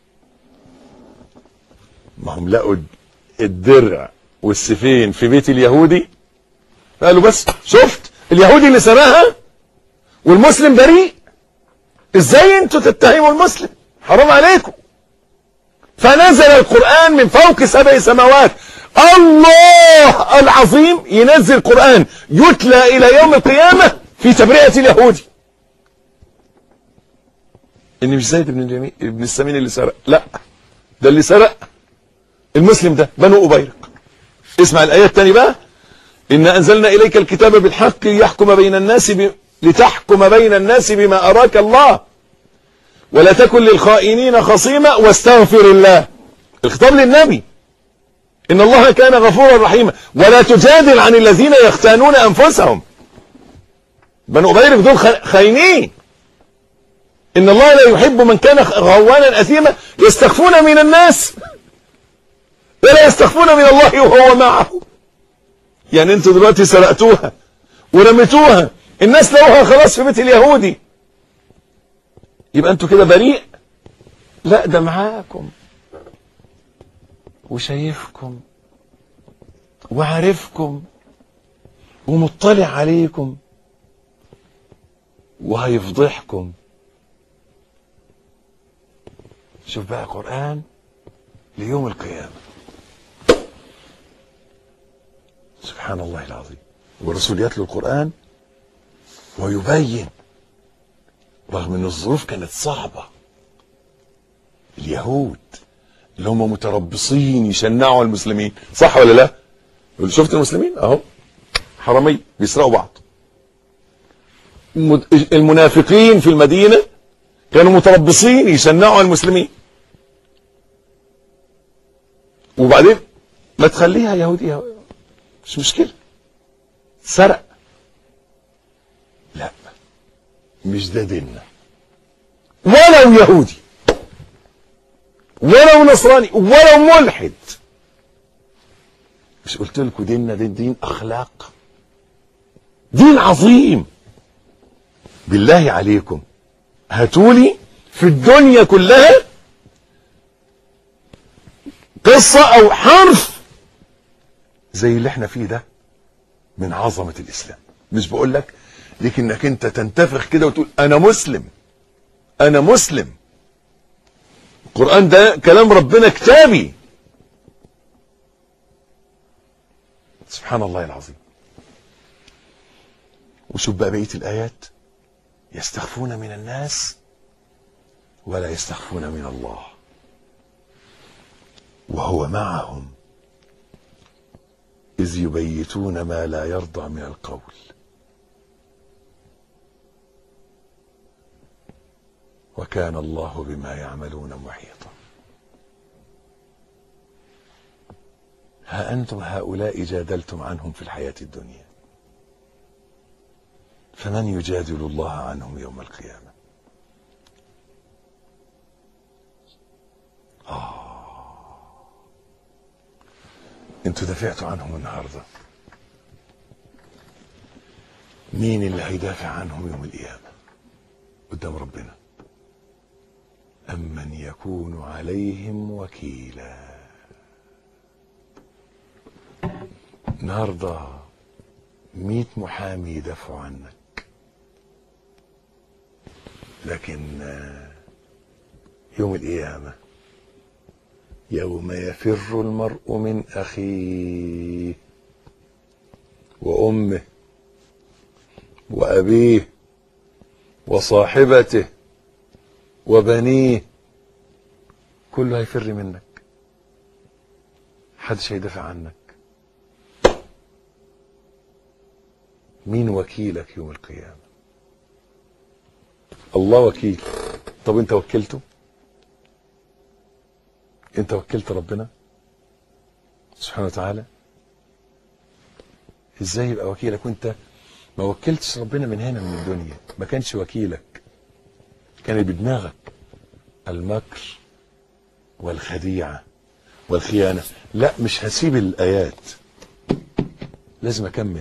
ما هم لقوا الدرع والسيفين في بيت اليهودي قالوا بس شفت اليهودي اللي سرقها والمسلم بريء ازاي انتوا تتهموا المسلم حرام عليكم فنزل القرآن من فوق سبع سماوات الله العظيم ينزل قرآن يتلى إلى يوم القيامة في تبرئة اليهودي إن مش زيد بن الجميل ابن السمين اللي سرق لا ده اللي سرق المسلم ده بنو أبيرق اسمع الآية الثانية بقى إن أنزلنا إليك الكتاب بالحق ليحكم بين الناس ب... لتحكم بين الناس بما أراك الله ولا تكن للخائنين خصيما واستغفر الله الخطاب للنبي إن الله كان غفورا رحيما ولا تجادل عن الذين يختانون أنفسهم بنو أبيرق دول خ- خاينين إن الله لا يحب من كان غوانا أثيما يستخفون من الناس ولا يستخفون من الله وهو معه يعني انتوا دلوقتي سرقتوها ورميتوها الناس لقوها خلاص في بيت اليهودي يبقى انتوا كده بريء لا ده معاكم وشايفكم وعارفكم ومطلع عليكم وهيفضحكم شوف بقى قرآن ليوم القيامة سبحان الله العظيم والرسول يتلو القرآن ويبين رغم ان الظروف كانت صعبة اليهود اللي هم متربصين يشنعوا المسلمين صح ولا لا يقول شفت المسلمين اهو حرامية بيسرقوا بعض المد- المنافقين في المدينة كانوا متربصين يشنعوا المسلمين وبعدين ما تخليها يهودية مش مشكلة سرق لا مش ده ديننا ولو يهودي ولو نصراني ولو ملحد مش قلت لكم ديننا دين دين اخلاق دين عظيم بالله عليكم هاتولي في الدنيا كلها قصة او حرف زي اللي احنا فيه ده من عظمة الاسلام مش بقول لك ليك انك انت تنتفخ كده وتقول انا مسلم انا مسلم القرآن ده كلام ربنا كتابي سبحان الله العظيم وشوف بقى بقية الآيات يستخفون من الناس ولا يستخفون من الله وهو معهم إذ يبيتون ما لا يرضى من القول وكان الله بما يعملون محيطا ها أنتم هؤلاء جادلتم عنهم في الحياة الدنيا فمن يجادل الله عنهم يوم القيامة آه انتوا دافعتوا عنهم النهاردة مين اللي هيدافع عنهم يوم القيامة قدام ربنا أمن يكون عليهم وكيلا النهارده مئة محامي يدافعوا عنك لكن آه، يوم القيامة يوم يفر المرء من أخيه وأمه وأبيه وصاحبته وبنيه كله هيفر منك محدش هيدافع عنك مين وكيلك يوم القيامة الله وكيل طب انت وكلته انت وكلت ربنا سبحانه وتعالى ازاي يبقى وكيلك وانت ما وكلتش ربنا من هنا من الدنيا ما كانش وكيلك كان بدماغك المكر والخديعة والخيانة لا مش هسيب الآيات لازم أكمل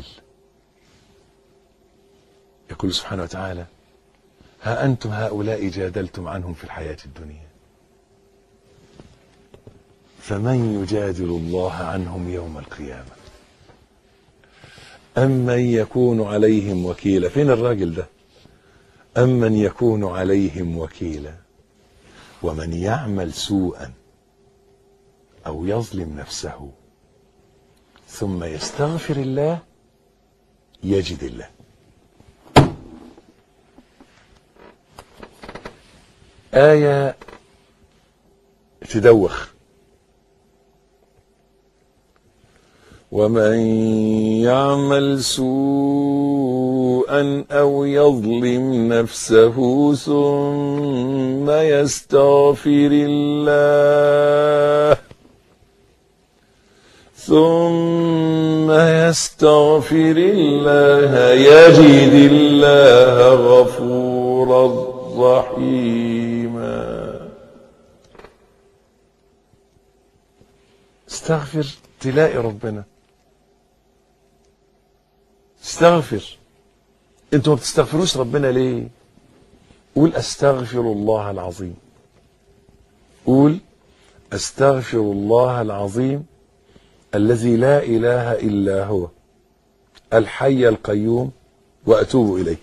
يقول سبحانه وتعالى ها أنتم هؤلاء جادلتم عنهم في الحياة الدنيا فمن يجادل الله عنهم يوم القيامة أمن يكون عليهم وكيلا فين الراجل ده أمن يكون عليهم وكيلا ومن يعمل سوءا أو يظلم نفسه ثم يستغفر الله يجد الله آية تدوخ ومن يعمل سوءا أو يظلم نفسه ثم يستغفر الله ثم يستغفر الله يجد الله غفورا رحيما استغفر تلاقي ربنا استغفر انتوا ما بتستغفروش ربنا ليه قول استغفر الله العظيم قول استغفر الله العظيم الذي لا اله الا هو الحي القيوم واتوب اليه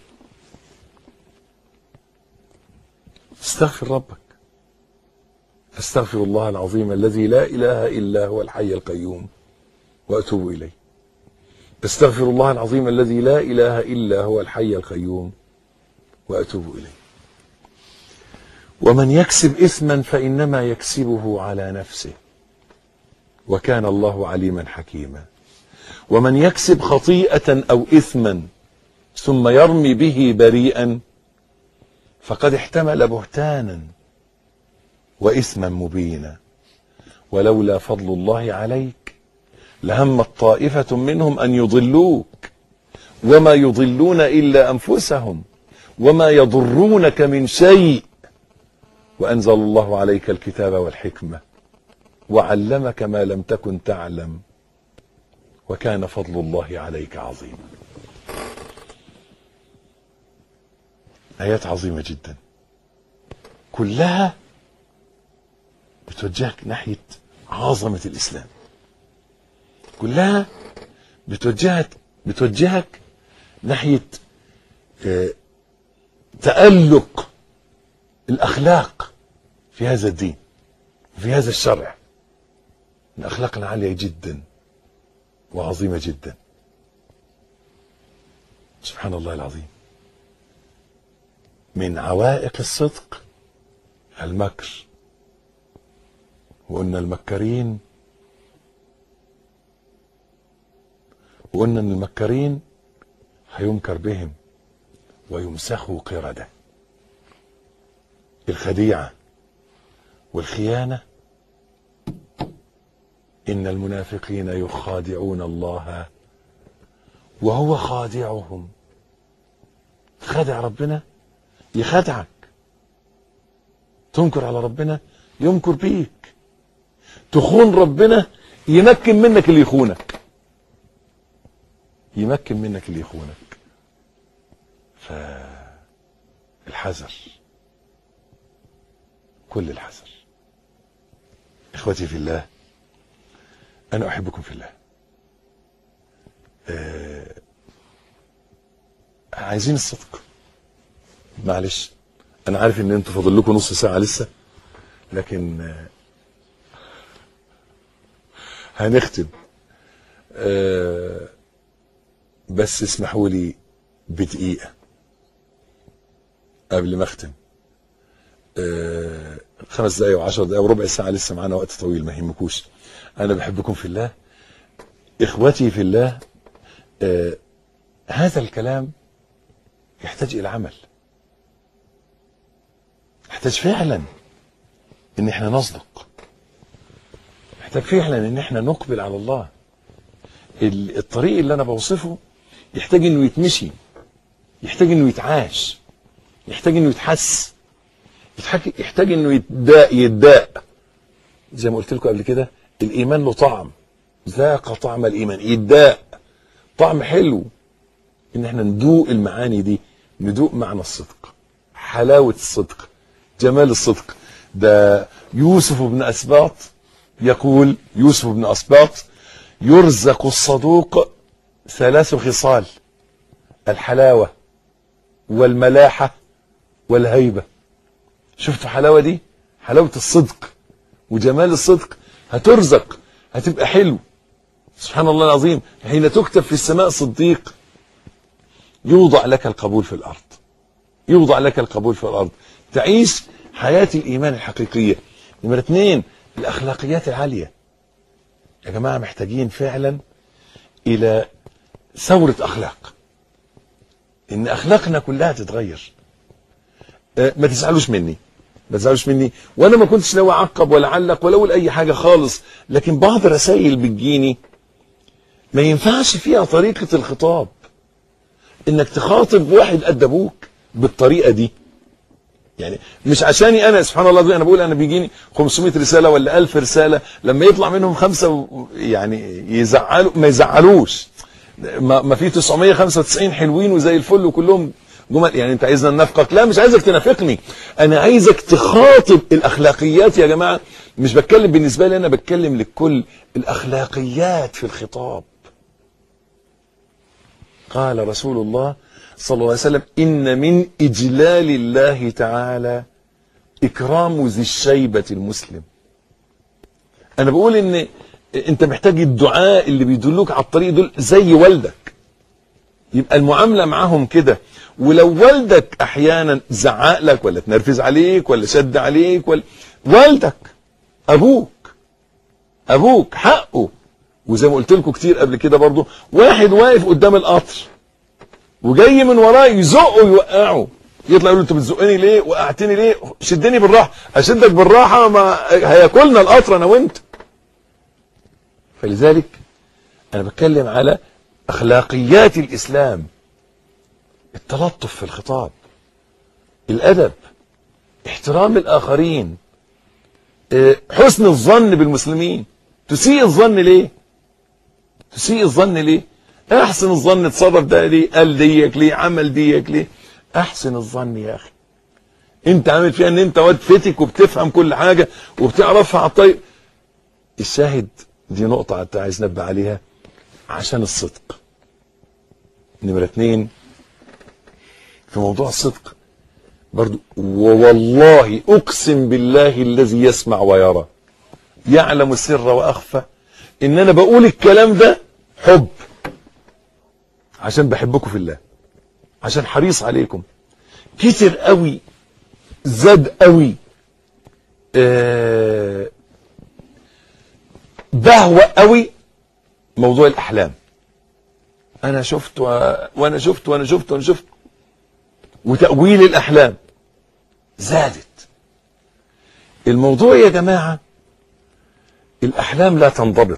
استغفر ربك استغفر الله العظيم الذي لا اله الا هو الحي القيوم واتوب اليه استغفر الله العظيم الذي لا اله الا هو الحي القيوم واتوب اليه ومن يكسب اثما فانما يكسبه على نفسه وكان الله عليما حكيما ومن يكسب خطيئه او اثما ثم يرمي به بريئا فقد احتمل بهتانا واثما مبينا ولولا فضل الله عليك لهمت طائفه منهم ان يضلوك وما يضلون الا انفسهم وما يضرونك من شيء وانزل الله عليك الكتاب والحكمه وعلمك ما لم تكن تعلم وكان فضل الله عليك عظيما ايات عظيمه جدا كلها بتوجهك ناحيه عظمه الاسلام كلها بتوجهك بتوجهك ناحيه آه، تألق الأخلاق في هذا الدين في هذا الشرع من أخلاقنا عالية جدا وعظيمة جدا سبحان الله العظيم من عوائق الصدق المكر وقلنا المكرين وقلنا ان المكرين هيمكر بهم ويمسخوا قردة الخديعة والخيانة إن المنافقين يخادعون الله وهو خادعهم خادع ربنا يخدعك تنكر على ربنا ينكر بيك تخون ربنا يمكن منك اللي يخونك يمكن منك اللي يخونك فالحذر كل الحذر اخوتي في الله انا احبكم في الله آه عايزين الصدق معلش انا عارف ان انتوا فاضل لكم نص ساعه لسه لكن آه هنختم آه بس اسمحوا لي بدقيقه قبل ما اختم آه خمس دقايق وعشر دقايق وربع ساعة لسه معانا وقت طويل ما يهمكوش أنا بحبكم في الله إخوتي في الله آه هذا الكلام يحتاج إلى عمل يحتاج فعلا إن إحنا نصدق يحتاج فعلا إن إحنا نقبل على الله ال- الطريق اللي أنا بوصفه يحتاج إنه يتمشي يحتاج إنه يتعاش يحتاج إنه يتحس يتحك- يحتاج انه يتداء يتداء زي ما قلت لكم قبل كده الايمان له طعم ذاق طعم الايمان يتداء طعم حلو ان احنا ندوق المعاني دي ندوق معنى الصدق حلاوه الصدق جمال الصدق ده يوسف بن اسباط يقول يوسف بن اسباط يرزق الصدوق ثلاث خصال الحلاوه والملاحه والهيبه شفتوا حلاوه دي حلاوه الصدق وجمال الصدق هترزق هتبقى حلو سبحان الله العظيم حين تكتب في السماء صديق يوضع لك القبول في الارض يوضع لك القبول في الارض تعيش حياه الايمان الحقيقيه نمره اثنين الاخلاقيات العاليه يا جماعه محتاجين فعلا الى ثوره اخلاق ان اخلاقنا كلها تتغير آه، ما تزعلوش مني ما تزعلوش مني وانا ما كنتش ناوي اعقب ولا اعلق ولا اقول اي حاجه خالص لكن بعض الرسائل بتجيني ما ينفعش فيها طريقه الخطاب انك تخاطب واحد قد ابوك بالطريقه دي يعني مش عشاني انا سبحان الله العظيم انا بقول انا بيجيني 500 رساله ولا 1000 رساله لما يطلع منهم خمسه و- يعني يزعلوا ما يزعلوش ما, ما في 995 حلوين وزي الفل وكلهم جمل يعني انت عايزنا ننافقك لا مش عايزك تنافقني انا عايزك تخاطب الاخلاقيات يا جماعه مش بتكلم بالنسبه لي انا بتكلم للكل الاخلاقيات في الخطاب قال رسول الله صلى الله عليه وسلم ان من اجلال الله تعالى اكرام ذي الشيبه المسلم انا بقول ان انت محتاج الدعاء اللي بيدلوك على الطريق دول زي والدك يبقى المعاملة معاهم كده ولو والدك احيانا زعق لك ولا تنرفز عليك ولا شد عليك ولا والدك ابوك ابوك حقه وزي ما قلت لكم كتير قبل كده برضو واحد واقف قدام القطر وجاي من وراه يزقه ويوقعه يطلع يقول له انت بتزقني ليه وقعتني ليه شدني بالراحه اشدك بالراحه ما هياكلنا القطر انا وانت فلذلك انا بتكلم على اخلاقيات الاسلام التلطف في الخطاب الادب احترام الاخرين اه، حسن الظن بالمسلمين تسيء الظن ليه تسيء الظن ليه احسن الظن تصرف ده ليه قال ديك ليه عمل ديك ليه احسن الظن يا اخي انت عامل فيها ان انت واد فتك وبتفهم كل حاجه وبتعرفها على الطيب الشاهد دي نقطه انت عايز نبه عليها عشان الصدق نمره اتنين في موضوع الصدق برضو ووالله اقسم بالله الذي يسمع ويرى يعلم السر واخفى ان انا بقول الكلام ده حب عشان بحبكم في الله عشان حريص عليكم كتر قوي زاد قوي آه بهوى قوي موضوع الاحلام انا شفت و... وانا شفت وانا شفت وانا شفت وتأويل الاحلام زادت الموضوع يا جماعة الاحلام لا تنضبط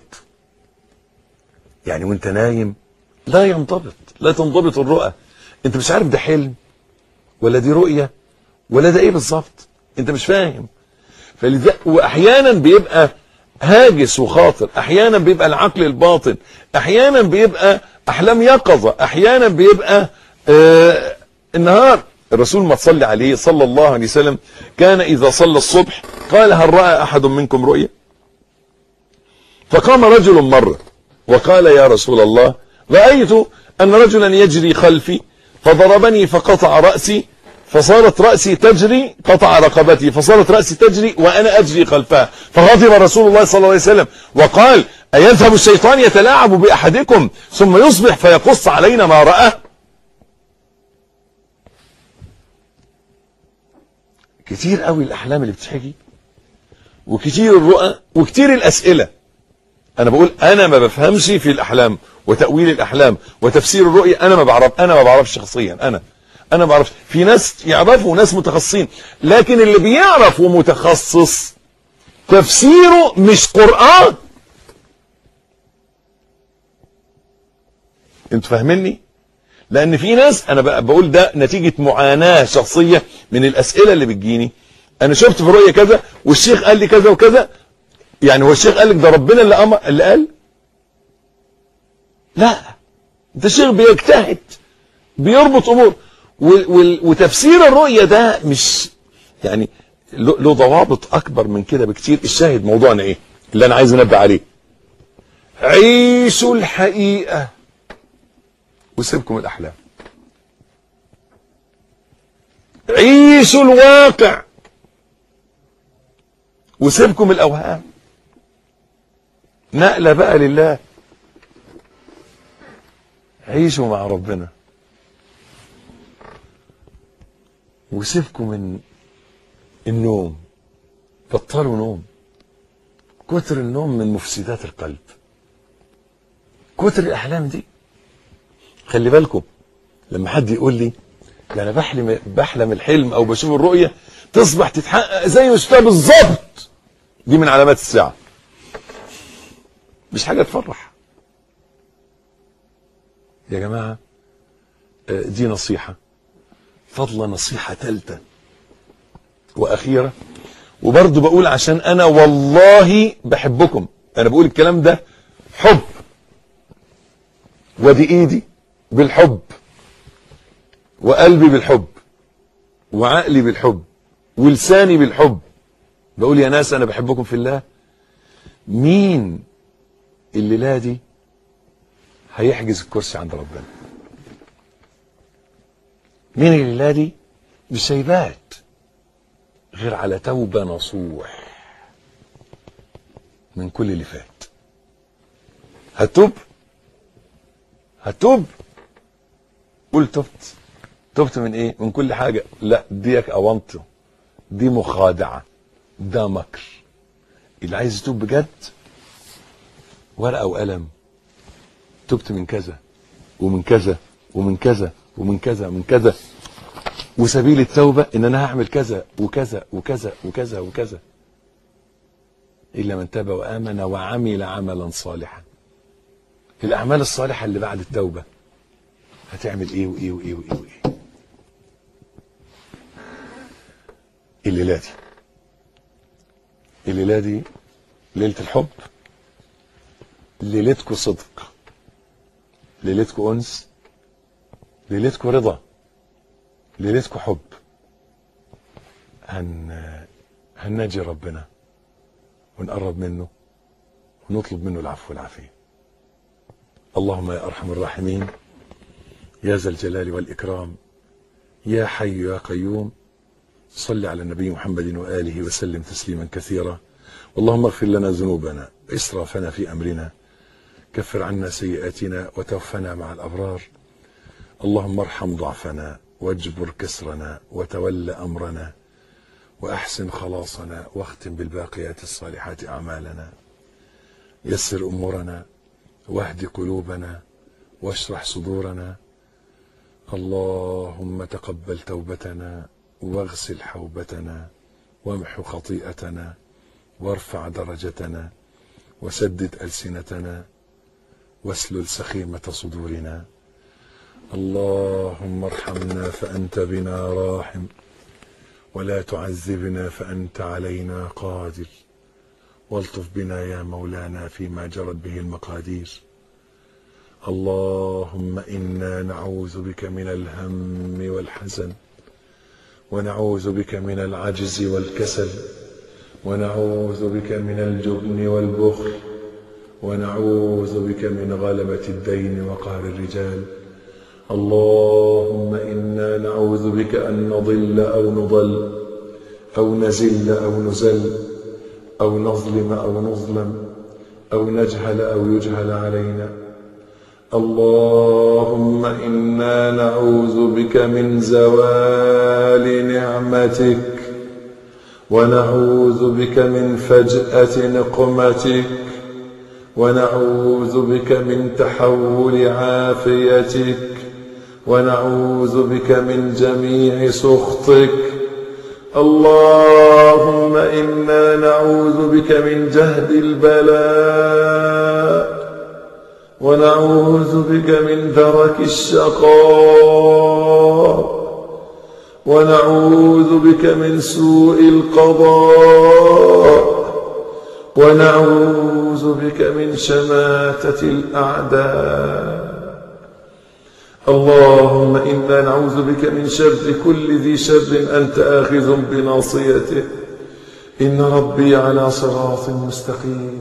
يعني وانت نايم لا ينضبط لا تنضبط الرؤى انت مش عارف ده حلم ولا دي رؤية ولا ده ايه بالظبط انت مش فاهم فلذا واحيانا بيبقى هاجس وخاطر احيانا بيبقى العقل الباطن احيانا بيبقى احلام يقظة احيانا بيبقى آه النهار الرسول ما تصلي عليه صلى الله عليه وسلم كان اذا صلى الصبح قال هل رأى احد منكم رؤيا فقام رجل مرة وقال يا رسول الله رأيت أن رجلا يجري خلفي فضربني فقطع رأسي فصارت رأسي تجري قطع رقبتي فصارت رأسي تجري وأنا أجري خلفها فغضب رسول الله صلى الله عليه وسلم وقال أيذهب الشيطان يتلاعب بأحدكم ثم يصبح فيقص علينا ما رأى كتير قوي الأحلام اللي بتحكي وكتير الرؤى وكتير الأسئلة انا بقول انا ما بفهمش في الاحلام وتاويل الاحلام وتفسير الرؤيا انا ما بعرف انا ما بعرفش شخصيا انا انا ما بعرفش في ناس يعرفوا وناس متخصصين لكن اللي بيعرف ومتخصص تفسيره مش قران انتوا فاهميني لان في ناس انا بقى بقول ده نتيجه معاناه شخصيه من الاسئله اللي بتجيني انا شفت في رؤيه كذا والشيخ قال لي كذا وكذا يعني هو الشيخ قال لك ده ربنا اللي امر اللي قال لا ده الشيخ بيجتهد بيربط امور وال وال وتفسير الرؤيه ده مش يعني له له ضوابط اكبر من كده بكتير الشاهد موضوعنا ايه اللي انا عايز انبه عليه عيشوا الحقيقه وسيبكم الاحلام عيشوا الواقع وسيبكم الاوهام نقلة بقى لله عيشوا مع ربنا وسيبكم من النوم بطلوا نوم كتر النوم من مفسدات القلب كتر الاحلام دي خلي بالكم لما حد يقول لي ده انا بحلم بحلم الحلم او بشوف الرؤيه تصبح تتحقق زي ما شفتها بالظبط دي من علامات الساعه مش حاجة تفرح يا جماعة دي نصيحة فضل نصيحة ثالثة وأخيرة وبرضه بقول عشان أنا والله بحبكم أنا بقول الكلام ده حب ودي إيدي بالحب وقلبي بالحب وعقلي بالحب ولساني بالحب بقول يا ناس أنا بحبكم في الله مين الليله دي هيحجز الكرسي عند ربنا مين الليله دي مش هيبات غير على توبه نصوح من كل اللي فات هتوب هتوب قول تبت تبت من ايه من كل حاجة لا ديك اوانته دي مخادعة ده مكر اللي عايز يتوب بجد ورقة وقلم تبت من كذا ومن كذا ومن كذا ومن كذا ومن كذا وسبيل التوبة ان انا هعمل كذا وكذا وكذا وكذا وكذا الا من تاب وامن وعمل عملا صالحا الاعمال الصالحة اللي بعد التوبة هتعمل ايه وايه وايه وايه وايه الليلة دي الليلة دي ليلة الحب ليلتكم صدق ليلتكم أنس ليلتكم رضا ليلتكم حب هن هنناجي ربنا ونقرب منه ونطلب منه العفو والعافية اللهم يا أرحم الراحمين يا ذا الجلال والإكرام يا حي يا قيوم صل على النبي محمد وآله وسلم تسليما كثيرا اللهم اغفر لنا ذنوبنا وإسرافنا في أمرنا كفر عنا سيئاتنا وتوفنا مع الأبرار اللهم ارحم ضعفنا واجبر كسرنا وتول أمرنا وأحسن خلاصنا واختم بالباقيات الصالحات أعمالنا يسر أمورنا واهد قلوبنا واشرح صدورنا اللهم تقبل توبتنا واغسل حوبتنا وامحو خطيئتنا وارفع درجتنا وسدد ألسنتنا واسلل سخيمة صدورنا اللهم ارحمنا فأنت بنا راحم ولا تعذبنا فأنت علينا قادر والطف بنا يا مولانا فيما جرت به المقادير اللهم إنا نعوذ بك من الهم والحزن ونعوذ بك من العجز والكسل ونعوذ بك من الجبن والبخل ونعوذ بك من غلبة الدين وقهر الرجال اللهم إنا نعوذ بك أن نضل أو نضل أو نزل أو نزل أو نظلم أو نظلم أو نجهل أو يجهل علينا اللهم إنا نعوذ بك من زوال نعمتك ونعوذ بك من فجأة نقمتك ونعوذ بك من تحول عافيتك ونعوذ بك من جميع سخطك اللهم إنا نعوذ بك من جهد البلاء ونعوذ بك من درك الشقاء ونعوذ بك من سوء القضاء ونعوذ بك من شماتة الأعداء اللهم إنا نعوذ بك من شر كل ذي شر أنت آخذ بناصيته إن ربي على صراط مستقيم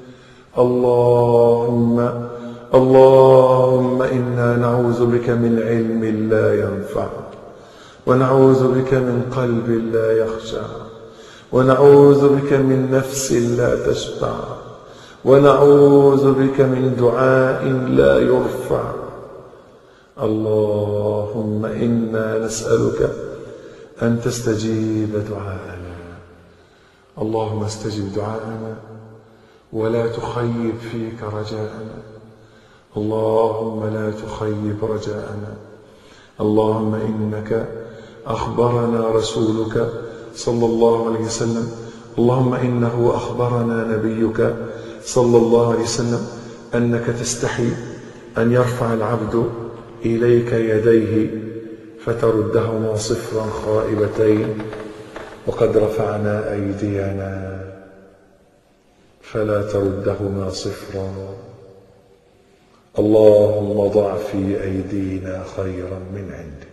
اللهم اللهم إنا نعوذ بك من علم لا ينفع ونعوذ بك من قلب لا يخشع ونعوذ بك من نفس لا تشبع ونعوذ بك من دعاء لا يرفع اللهم إنا نسألك أن تستجيب دعاءنا اللهم استجب دعاءنا ولا تخيب فيك رجاءنا اللهم لا تخيب رجاءنا اللهم إنك أخبرنا رسولك صلى الله عليه وسلم اللهم إنه أخبرنا نبيك صلى الله عليه وسلم أنك تستحي أن يرفع العبد إليك يديه فتردهما صفرا خائبتين وقد رفعنا أيدينا فلا تردهما صفرا اللهم ضع في أيدينا خيرا من عندك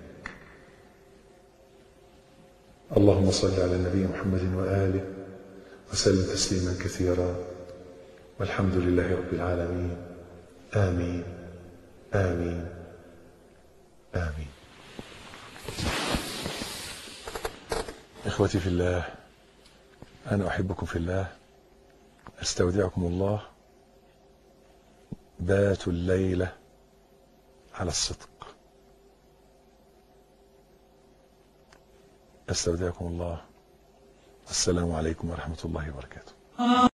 اللهم صل على النبي محمد وآله وسلم تسليما كثيرا والحمد لله رب العالمين آمين آمين آمين إخوتي في الله أنا أحبكم في الله أستودعكم الله باتوا الليلة على الصدق استودعكم الله السلام عليكم ورحمة الله وبركاته